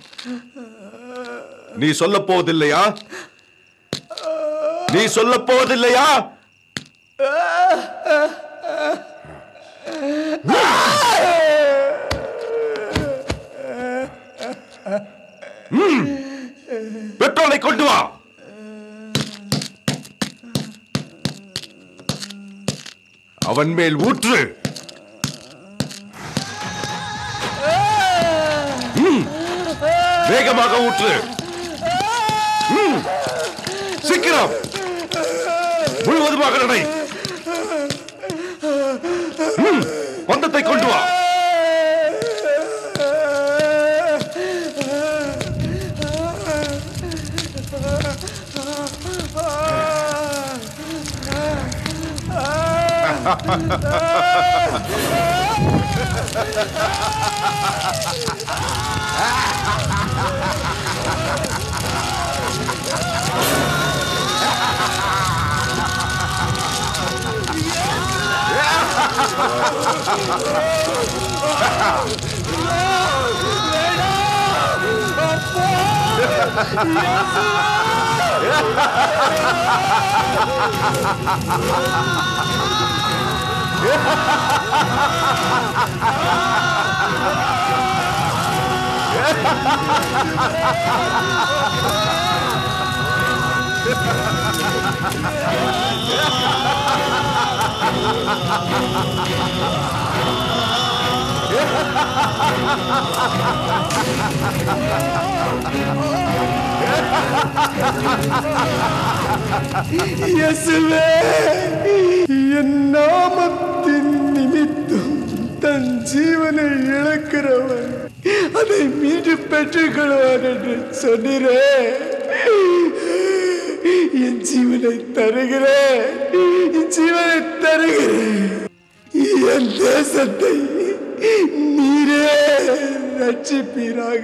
B: நீ சொல்ல போவதில்லையா நீ சொல்ல போவதில்லையா ம். பெட்ரோலை கொண்டு வா அவன் மேல் ஊற்று ம். வேகமாக ஊற்று ம். சீக்கிரம் முழுவதுமாக நடை ம். பந்தத்தை கொண்டு வா
J: இயேசுவே என் நாமத்தின் நிமித்தம் தன் ஜீவனை இழக்கிறவன் அதை மீண்டு பெற்றுக்கொள்வான் என்று சொன்னீரே என் ஜீவனை தருகிறேன் என் ஜீவனை தருகிறேன் என் தேசத்தை நீரே ரட்சிப்பீராக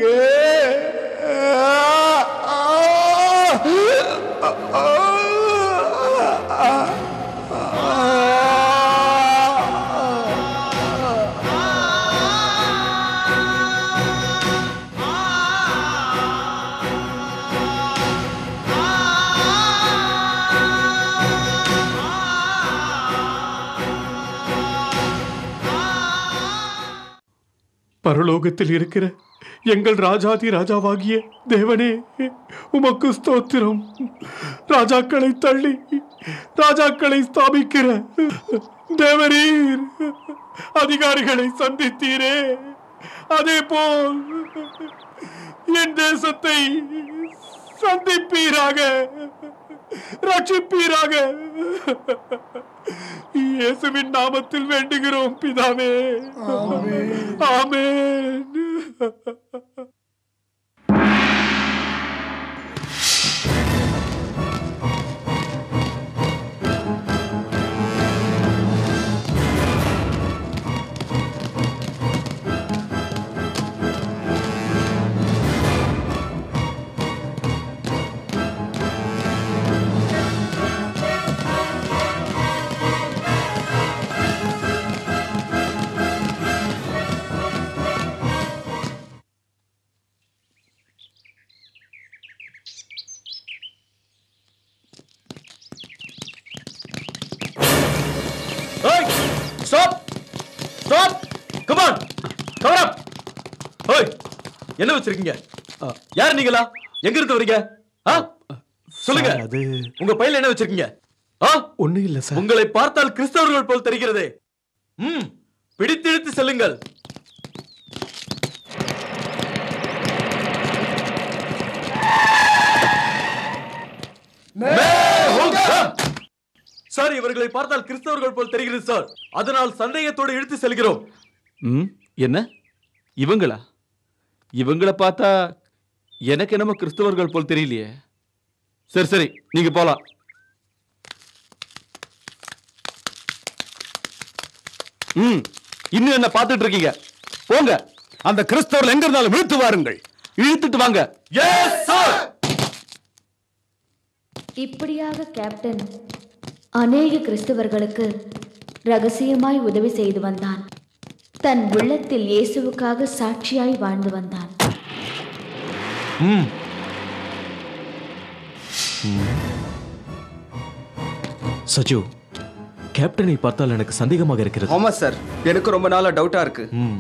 M: பரலோகத்தில் இருக்கிற எங்கள் ராஜாதி ராஜாவாகிய தேவனே உமக்கு ஸ்தோத்திரம் ராஜாக்களை தள்ளி ராஜாக்களை ஸ்தாபிக்கிற தேவரீர் அதிகாரிகளை சந்தித்தீரே அதே போல் என் தேசத்தை சந்திப்பீராக ரட்சிப்பீராக இயேசுவின் நாமத்தில் வேண்டுகிறோம் பிதாவே ஆமென்
C: Hey! Stop! Stop! Come on! Cover up! Hey! என்ன வச்சிருக்கீங்க யார் நீங்களா எங்க இருந்து வரீங்க ஆ? சொல்லுங்க
M: சார், அது
C: உங்க பையில என்ன வச்சிருக்கீங்க ஆ?
M: ஒண்ணு இல்ல சார்
C: உங்களை பார்த்தால் கிறிஸ்தவர்கள் போல் தெரிகிறதே ம் பிடித்து இழுத்து செல்லுங்கள் சார் இவர்களை பார்த்தால் கிறிஸ்தவர்கள் போல் தெரிகிறது சார் அதனால் சந்தேகத்தோடு இழுத்து செல்கிறோம் ம் என்ன இவங்களா இவங்கள பார்த்தா எனக்கு என்னமோ கிறிஸ்தவர்கள் போல் தெரியலையே சரி சரி நீங்க போலாம் ம் இன்னும் என்ன பார்த்துட்டு இருக்கீங்க போங்க
O: அந்த கிறிஸ்தவர்கள் எங்க இருந்தாலும் இழுத்து வாருங்கள்
C: இழுத்துட்டு வாங்க
L: இப்படியாக கேப்டன் அநேக கிறிஸ்தவர்களுக்கு ரகசியமாய் உதவி செய்து வந்தான் தன் உள்ளத்தில் இயேசுவுக்காக சாட்சியாய் வாழ்ந்து வந்தான்
C: ம்
O: சஜு கேப்டனை பார்த்தால் எனக்கு சந்தேகமாக இருக்கிறது
D: ஆமா சார் எனக்கு ரொம்ப நாளா டவுட்டா இருக்கு
O: ம்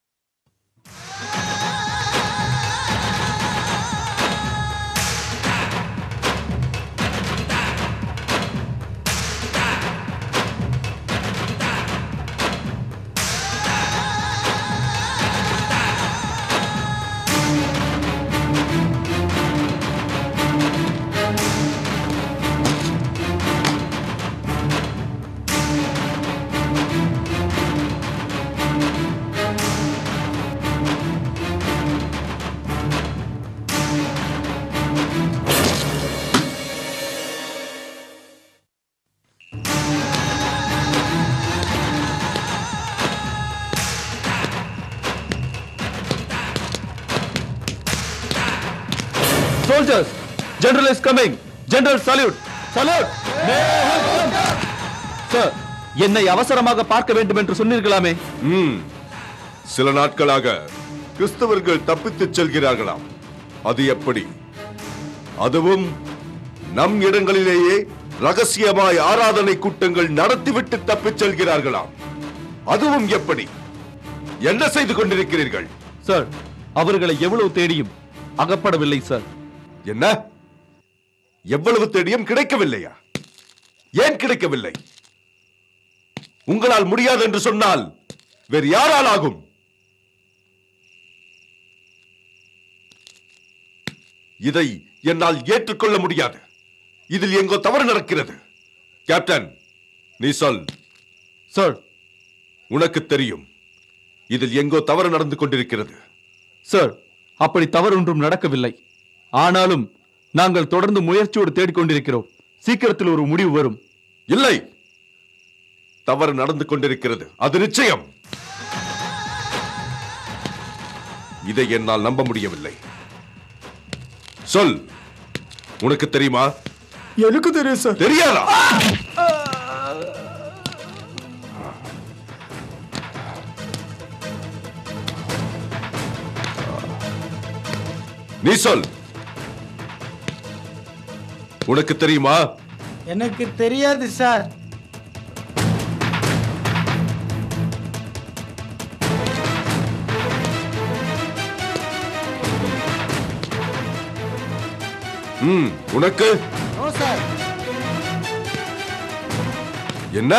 C: soldiers general is coming general salute salute sir என்னை அவசரமாக பார்க்க வேண்டும் என்று சொன்னீர்களாமே
B: ம் சில நாட்களாக கிறிஸ்தவர்கள் தப்பித்துச் செல்கிறார்களாம் அது எப்படி அதுவும் நம் இடங்களிலேயே ரகசியமாய் ஆராதனை கூட்டங்கள் நடத்திவிட்டு தப்பிச் செல்கிறார்களாம் அதுவும் எப்படி என்ன செய்து கொண்டிருக்கிறீர்கள்
C: சார் அவர்களை எவ்வளவு தேடியும் அகப்படவில்லை சார்
B: என்ன எவ்வளவு தேடியும் கிடைக்கவில்லையா ஏன் கிடைக்கவில்லை உங்களால் முடியாது என்று சொன்னால் வேறு யாரால் ஆகும் இதை என்னால் ஏற்றுக்கொள்ள முடியாது இதில் எங்கோ தவறு நடக்கிறது கேப்டன் நீ சொல்
C: சார்
B: உனக்கு தெரியும் இதில் எங்கோ தவறு நடந்து கொண்டிருக்கிறது
C: சார் அப்படி தவறு ஒன்றும் நடக்கவில்லை ஆனாலும் நாங்கள் தொடர்ந்து முயற்சியோடு தேடிக்கொண்டிருக்கிறோம் சீக்கிரத்தில் ஒரு முடிவு வரும்
B: இல்லை தவறு நடந்து கொண்டிருக்கிறது அது நிச்சயம் இதை என்னால் நம்ப முடியவில்லை சொல் உனக்கு தெரியுமா
D: எனக்கு தெரியும் சார்
B: தெரியாதா நீ சொல் உனக்கு தெரியுமா
I: எனக்கு தெரியாது சார்
B: ம் உனக்கு
I: நோ சார்
B: என்ன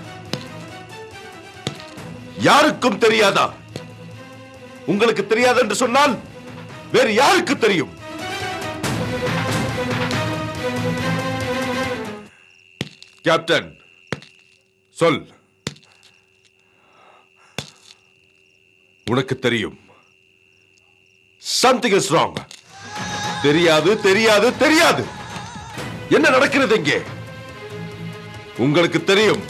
B: யாருக்கும் தெரியாதா உங்களுக்கு தெரியாது என்று சொன்னால் வேறு யாருக்கு தெரியும் கேப்டன் சொல் உனக்கு தெரியும் சம்திங் இஸ் ராங் தெரியாது தெரியாது தெரியாது என்ன நடக்கிறது இங்கே உங்களுக்கு தெரியும்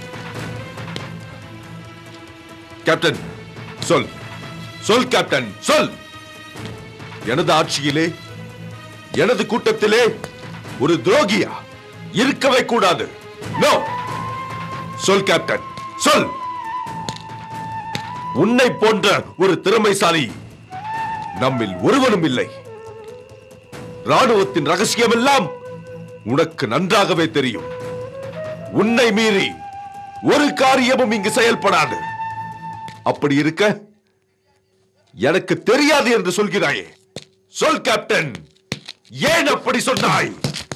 B: கேப்டன் சொல் சொல் கேப்டன் சொல் எனது ஆட்சியிலே எனது கூட்டத்திலே ஒரு துரோகியா இருக்கவே கூடாது நோ சொல் கேப்டன் சொல் உன்னை போன்ற ஒரு திறமைசாலி நம்மில் ஒருவனும் இல்லை ராணுவத்தின் ரகசியம் எல்லாம் உனக்கு நன்றாகவே தெரியும் உன்னை மீறி ஒரு காரியமும் இங்கு செயல்படாது அப்படி இருக்க எனக்கு தெரியாது என்று சொல்கிறாயே சொல் கேப்டன் ஏன் அப்படி சொன்னாய்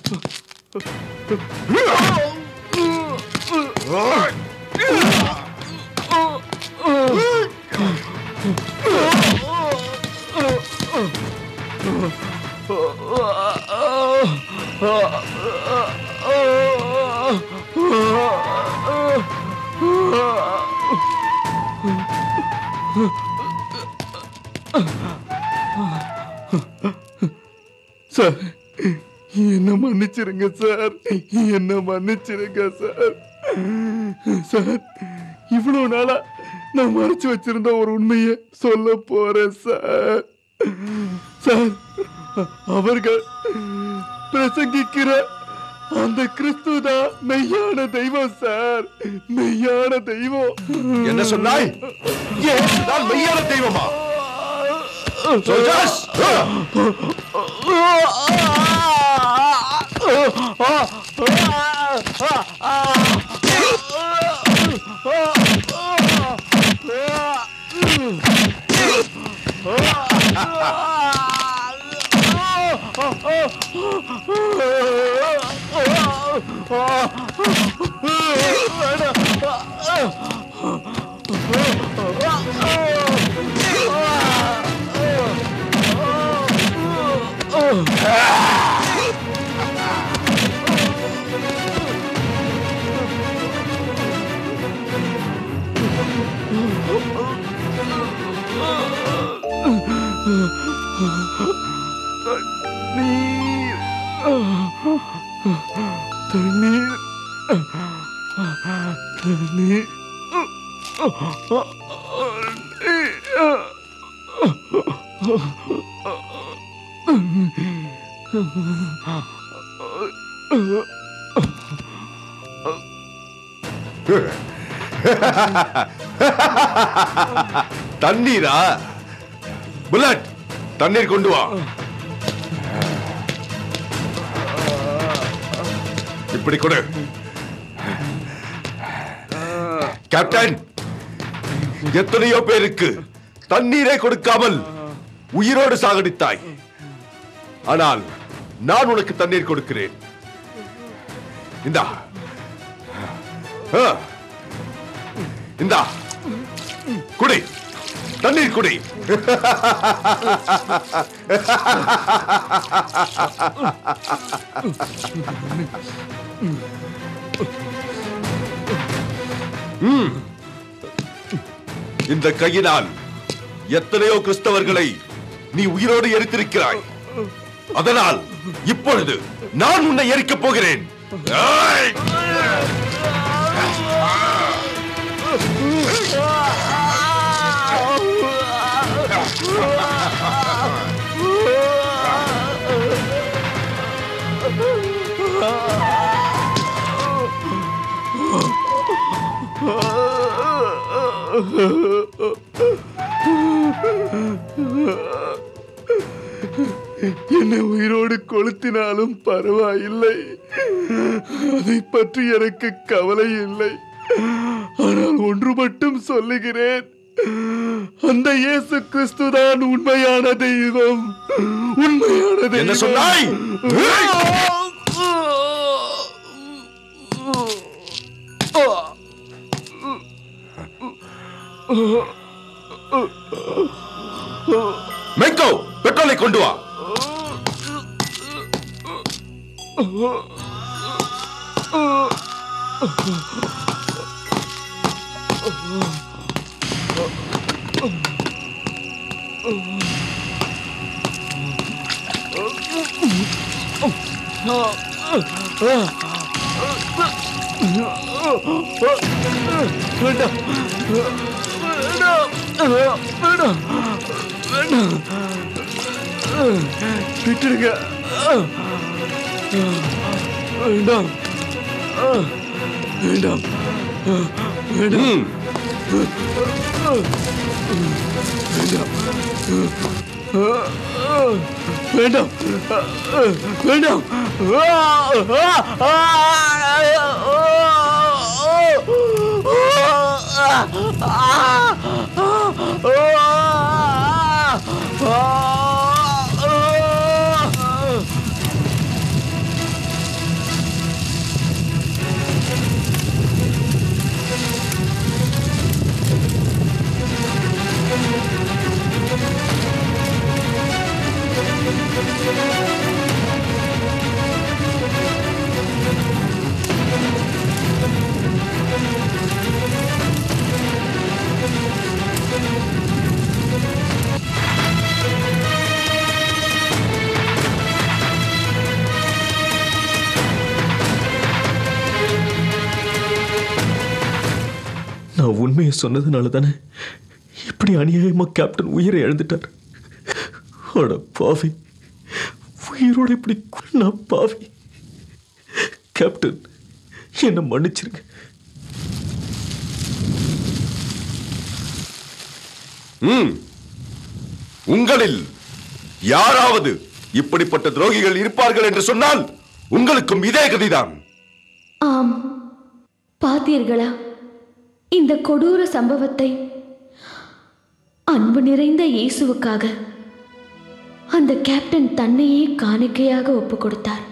K: சார் என்ன மன்னிச்சிருங்க சார் என்ன மன்னிச்சிருங்க சார் சார் இவ்வளவு நாளா நான் மறைச்சு வச்சிருந்த ஒரு உண்மையை சொல்ல போறேன் சார் சார் அவர்கள் பிரசங்கிக்கிற அந்த கிறிஸ்து தான் மெய்யான தெய்வம் சார் மெய்யான தெய்வம்
B: என்ன சொன்னாய் நான் மெய்யான தெய்வமா சோல்ஜர்ஸ்
K: தண்ணீர் தண்ணீர் தண்ணீர்
B: தண்ணீரா புல்லட் தண்ணீர் கொண்டு வா இப்படி கொடு கேப்டன் எத்தனையோ பேருக்கு தண்ணீரை கொடுக்காமல் உயிரோடு சாகடித்தாய் ஆனால் நான் உனக்கு தண்ணீர் கொடுக்கிறேன் இந்தா ஆ. இந்தா குடி தண்ணீர் குடி ம். இந்த கையினால் எத்தனையோ கிறிஸ்தவர்களை நீ உயிரோடு எரித்திருக்கிறாய் அதனால் இப்பொழுது நான் உன்னை எரிக்கப் போகிறேன் ஏய்!
K: என்னை உயிரோடு கொளுத்தினாலும் பரவாயில்லை அதை பற்றி எனக்கு கவலை இல்லை ஆனால் ஒன்று மட்டும் சொல்லுகிறேன் அந்த இயேசு கிறிஸ்து தான் உண்மையான தெய்வம் உண்மையான தெய்வம்
B: என்ன சொன்னாய்? மெக்கோ பெட்ரோலை கொண்டு வா
K: வேண்டாம் வேண்டாம் வேண்டாம் வேண்டாம் விட்டுடுங்க வேண்டாம் வேண்டாம் வேண்டாம் வேண்டாம் வேண்டாம்
O: நான் உண்மையை சொன்னதுனால தானே இப்படி அநியாயமா கேப்டன் உயிரை இழந்துட்டார்
H: அட பாவி உயிரோட இப்படி கொல்லா பாவி கேப்டன் என்ன மன்னிச்சிருங்க
B: ம் உங்களில் யாராவது இப்படிப்பட்ட துரோகிகள் இருப்பார்கள் என்று சொன்னால் உங்களுக்கும் இதே கதிதான்
L: ஆம் பார்த்தீர்களா இந்த கொடூர சம்பவத்தை அன்பு நிறைந்த இயேசுவுக்காக அந்த கேப்டன் தன்னையே காணிக்கையாக ஒப்பு கொடுத்தார்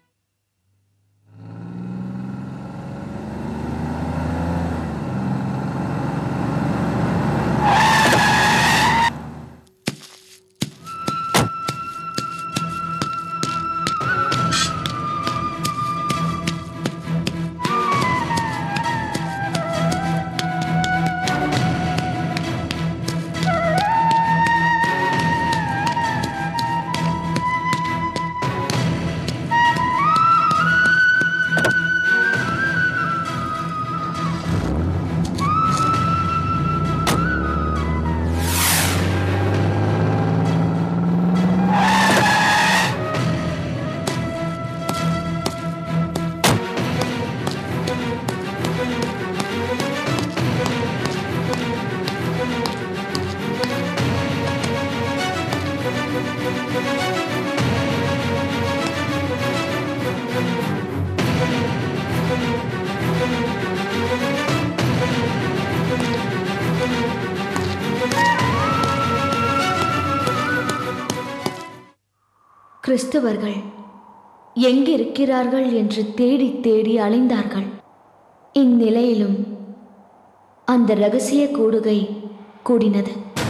L: கிறிஸ்தவர்கள் எங்கிருக்கிறார்கள் என்று தேடி தேடி அலைந்தார்கள் இந்நிலையிலும் அந்த ரகசிய கூடுகை கூடினது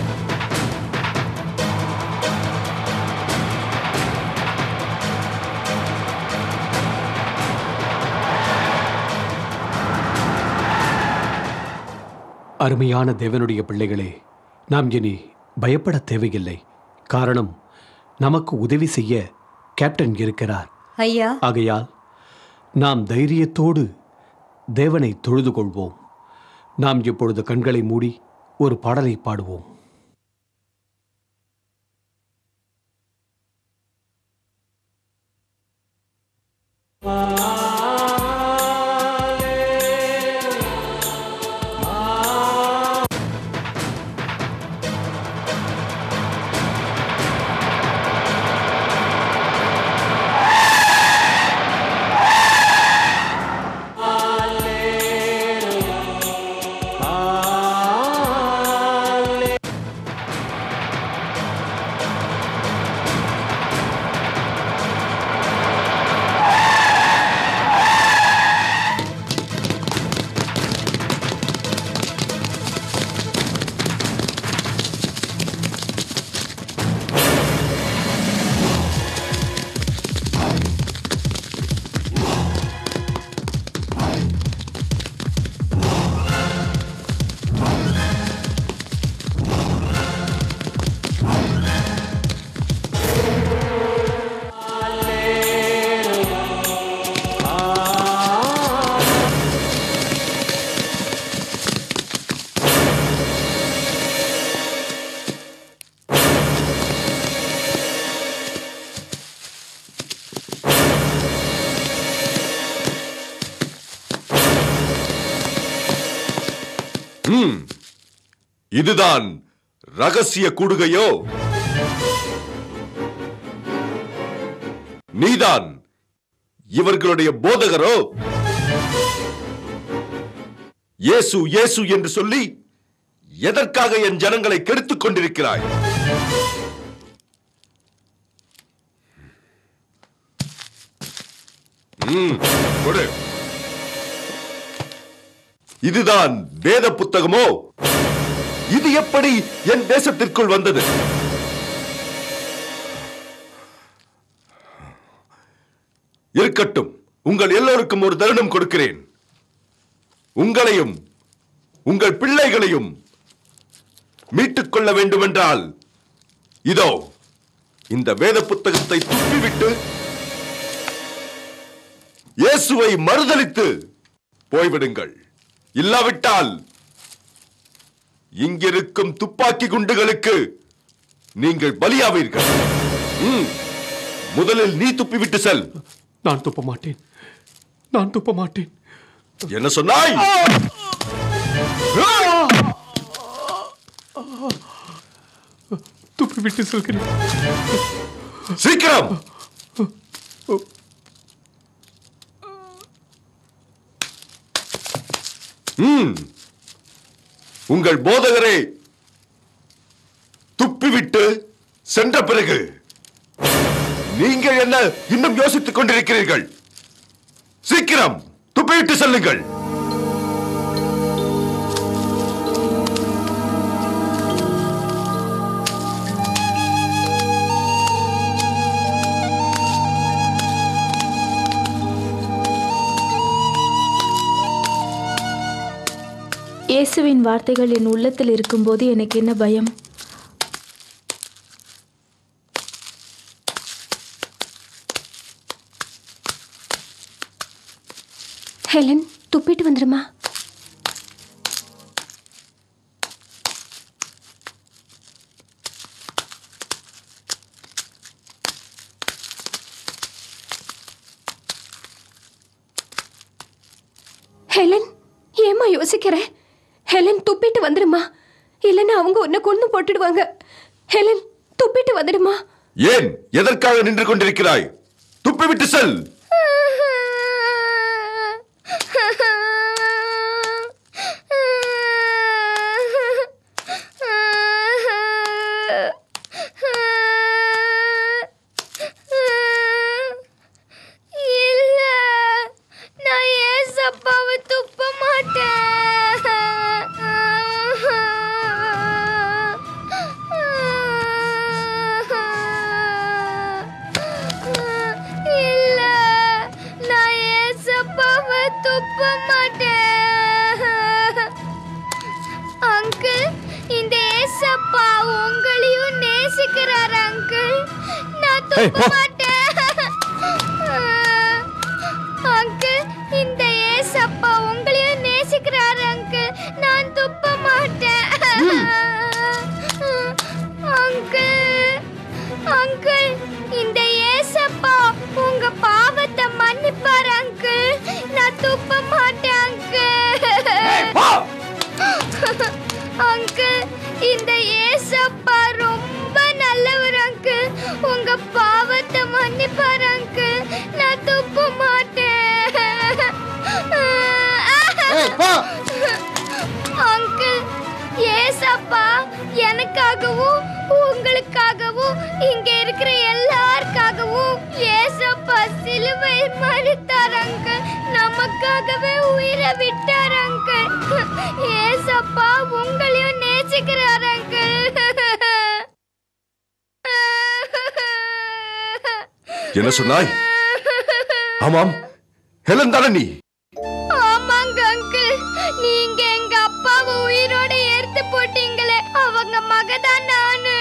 M: அருமையான தேவனுடைய பிள்ளைகளே நாம் இனி பயப்பட தேவையில்லை காரணம் நமக்கு உதவி செய்ய கேப்டன் இருக்கிறார்
P: ஐயா
M: ஆகையால் நாம் தைரியத்தோடு தேவனை தொழுது கொள்வோம் நாம் இப்பொழுது கண்களை மூடி ஒரு பாடலை பாடுவோம்
B: ம் இதுதான் ரகசிய கூடுகையோ நீதான் இவர்களுடைய போதகரோ இயேசு இயேசு என்று சொல்லி எதற்காக என் ஜனங்களை கெடுத்துக் கொண்டிருக்கிறாய் ம், கொடு இதுதான் வேத புத்தகமோ இது எப்படி என் தேசத்திற்குள் வந்தது இருக்கட்டும் உங்கள் எல்லோருக்கும் ஒரு தருணம் கொடுக்கிறேன் உங்களையும் உங்கள் பிள்ளைகளையும் மீட்டுக் கொள்ள வேண்டுமென்றால் இதோ இந்த வேத புத்தகத்தை துப்பிவிட்டு இயேசுவை மறுதலித்து போய்விடுங்கள் இல்லாவிட்டால் இங்கிருக்கும் துப்பாக்கி குண்டுகளுக்கு நீங்கள் பலியாவீர்கள் ம். முதலில் நீ துப்பிவிட்டு செல்
M: நான் துப்ப மாட்டேன் நான் துப்ப மாட்டேன்
B: என்ன சொன்னாய்
M: துப்பி விட்டு செல்கிறேன்
B: சீக்கிரம் ம். உங்கள் போதகரை துப்பிவிட்டு சென்ற பிறகு நீங்கள் என்ன இன்னும் யோசித்துக் கொண்டிருக்கிறீர்கள் சீக்கிரம் துப்பிவிட்டு செல்லுங்கள்
L: இயேசுவின் வார்த்தைகள் என் உள்ளத்தில் இருக்கும்போது எனக்கு என்ன பயம்
P: ஹெலன் துப்பிட்டு வந்துருமா ஹெலன் ஏம்மா யோசிக்கிற ஹெலன் துப்பிட்டு வந்துடுமா இல்லைன்னா அவங்க உன்னை கொண்டு போட்டுடுவாங்க ஹெலன் துப்பிட்டு வந்துடுமா
B: ஏன் எதற்காக நின்று கொண்டிருக்கிறாய் துப்பிவிட்டு செல்
N: இல்ல நான் ஏசப்பாவை துப்ப மாட்டேன் இல்ல நான் ஏசப்பாவை துப்ப மாட்டேன் அங்கிள் இந்த ஏசப்பா உங்களையும் நேசிக்கிறார் அங்கிள் நான்
M: ஏய்,
N: துப்ப
M: போ.
N: மாட்டேன் அங்கிள் இந்த ஏசப்பா உங்களையும் நேசிக்கிறார் அங்கிள் நான் துப்ப மாட்டேன் அங்கிள் அங்கிள் இந்த ஏசப்பா உங்க பாவத்தை மன்னிப்பார் அங்கிள் நான் துப்ப மாட்டேன் அங்கிள் அங்கிள் இந்த ஏசப்பா ரொம்ப நல்லவர் அங்கிள் உங்க பாவத்தை மன்னிப்பார் அங்கிள் நான் துப்ப மாட்டேன் அங்கிள் ஏசப்பா எனக்காகவும் உங்களுக்காகவும் இங்க இருக்கிற எல்லாருக்காகவும் ஏசப்பா சிலுவை மறுத்தார் அங்கிள் நமக்காகவே உயிரை விட்டார் அங்கிள் ஏசப்பா உங்களையும் நேசிக்கிறார் அங்கிள்
B: என்ன சொன்னாய் ஆமாம் ஹெலன் தானே நீ
N: ஆமாங்க அங்கிள் நீங்க எங்க அப்பாவை உயிரோட எடுத்து போட்டீங்களே அவங்க மகதான் நானு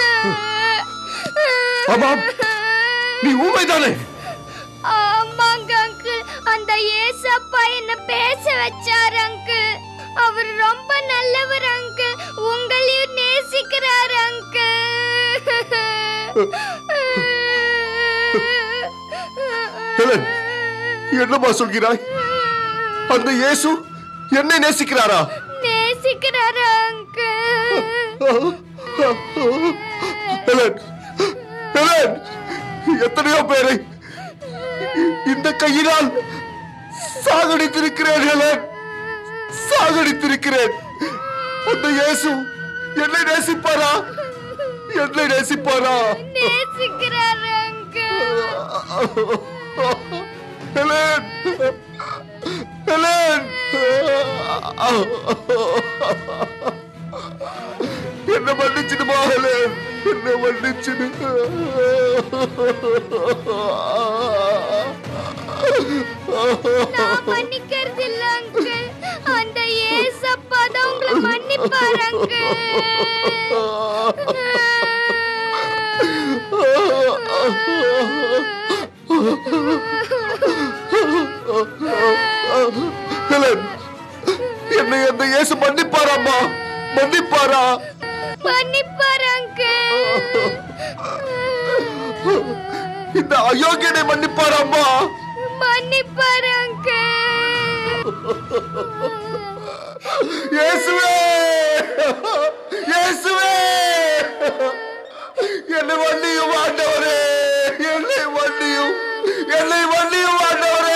B: ஆமாம் நீ ஊமைதானே
N: ஆமாங்க அங்கிள் அந்த ஏசப்பா என்ன பேச வச்சார் அங்கிள் அவர் ரொம்ப நல்லவர் அங்கிள் உங்களையும் நேசிக்கிறார் அங்கிள்
B: ஹெலன் என்னமா சொல்கிறாய் அந்த இயேசு என்னை நேசிக்கிறாரா
N: நேசிக்கிறார் அங்கிள்
B: ஹெலன் ஹெலன் எத்தனையோ பேரை இந்த கையினால் சாகடித்திருக்கிறேன் ஹெலன் சாகடித்திருக்கிறேன் அந்த இயேசு என்னை நேசிப்பாரா என்னை நேசிப்பாரா
N: நேசிக்கிறார் அங்கிள்
B: ஹெலன் ஹெலன் என்ன மன்னிச்சிடுமா ஹெலன் என்ன மன்னிச்சிடு
N: நான் மன்னிக்கிறது இல்ல அங்கிள் அந்த ஏசப்பா தான் உங்களை மன்னிப்பார்
B: ஹெலன் என்னை அந்த இயேசு மன்னிப்பாராம்மா மன்னிப்பாரா
N: மன்னிப்பார் அங்கிள்
B: இந்த அயோக்கியனை மன்னிப்பார் அம்மா
N: மன்னிப்பாரு அங்கிள்
B: இயேசுவே இயேசுவே என்னை மன்னியும் ஆண்டவரே என்னை மன்னியும் என்னை மன்னியும் ஆண்டவரே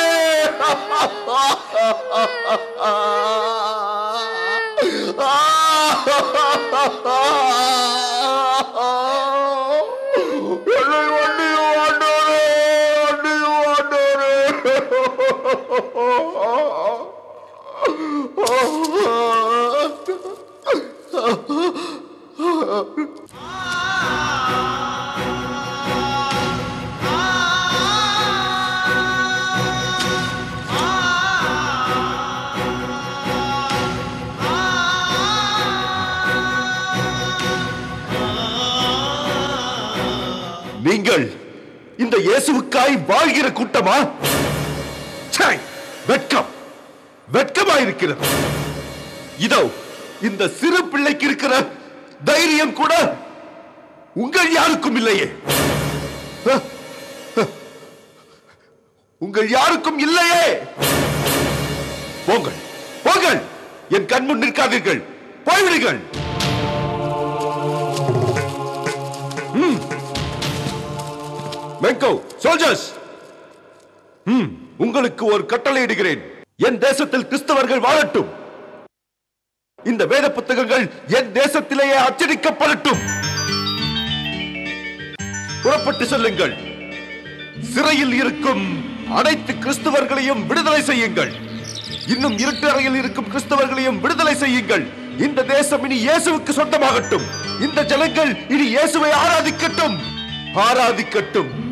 B: என்னை மன்னியும் ஆண்டவரே மன்னியும் ஆண்டவரே நீங்கள் இந்த இயேசுவுக்காய் வாழ்கிற கூட்டமா ச்சே! வெட்கம் வெட்கமாயிருக்கிறது இதோ இந்த சிறு பிள்ளைக்கு இருக்கிற தைரியம் கூட உங்கள் யாருக்கும் இல்லையே அஹ், அஹ். உங்கள் யாருக்கும் இல்லையே போங்கள் போங்கள் என் கண்முன் நிற்காதீர்கள் போய்விடுங்கள் ம். மெங்கோ சோல்ஜர்ஸ் ம், உங்களுக்கு ஒரு கட்டளை இடுகிறேன் என் தேசத்தில் கிறிஸ்தவர்கள் வாழட்டும் இந்த வேத புத்தகங்கள் என் தேசத்திலேயே அச்சடிக்கப்படட்டும் புறப்பட்டு செல்லுங்கள் சிறையில் இருக்கும் அனைத்து கிறிஸ்தவர்களையும் விடுதலை செய்யுங்கள் இன்னும் இருட்டு அறையில் இருக்கும் கிறிஸ்தவர்களையும் விடுதலை செய்யுங்கள் இந்த தேசம் இனி இயேசுவுக்கு சொந்தமாகட்டும் இந்த ஜனங்கள் இனி இயேசுவை ஆராதிக்கட்டும் ஆராதிக்கட்டும்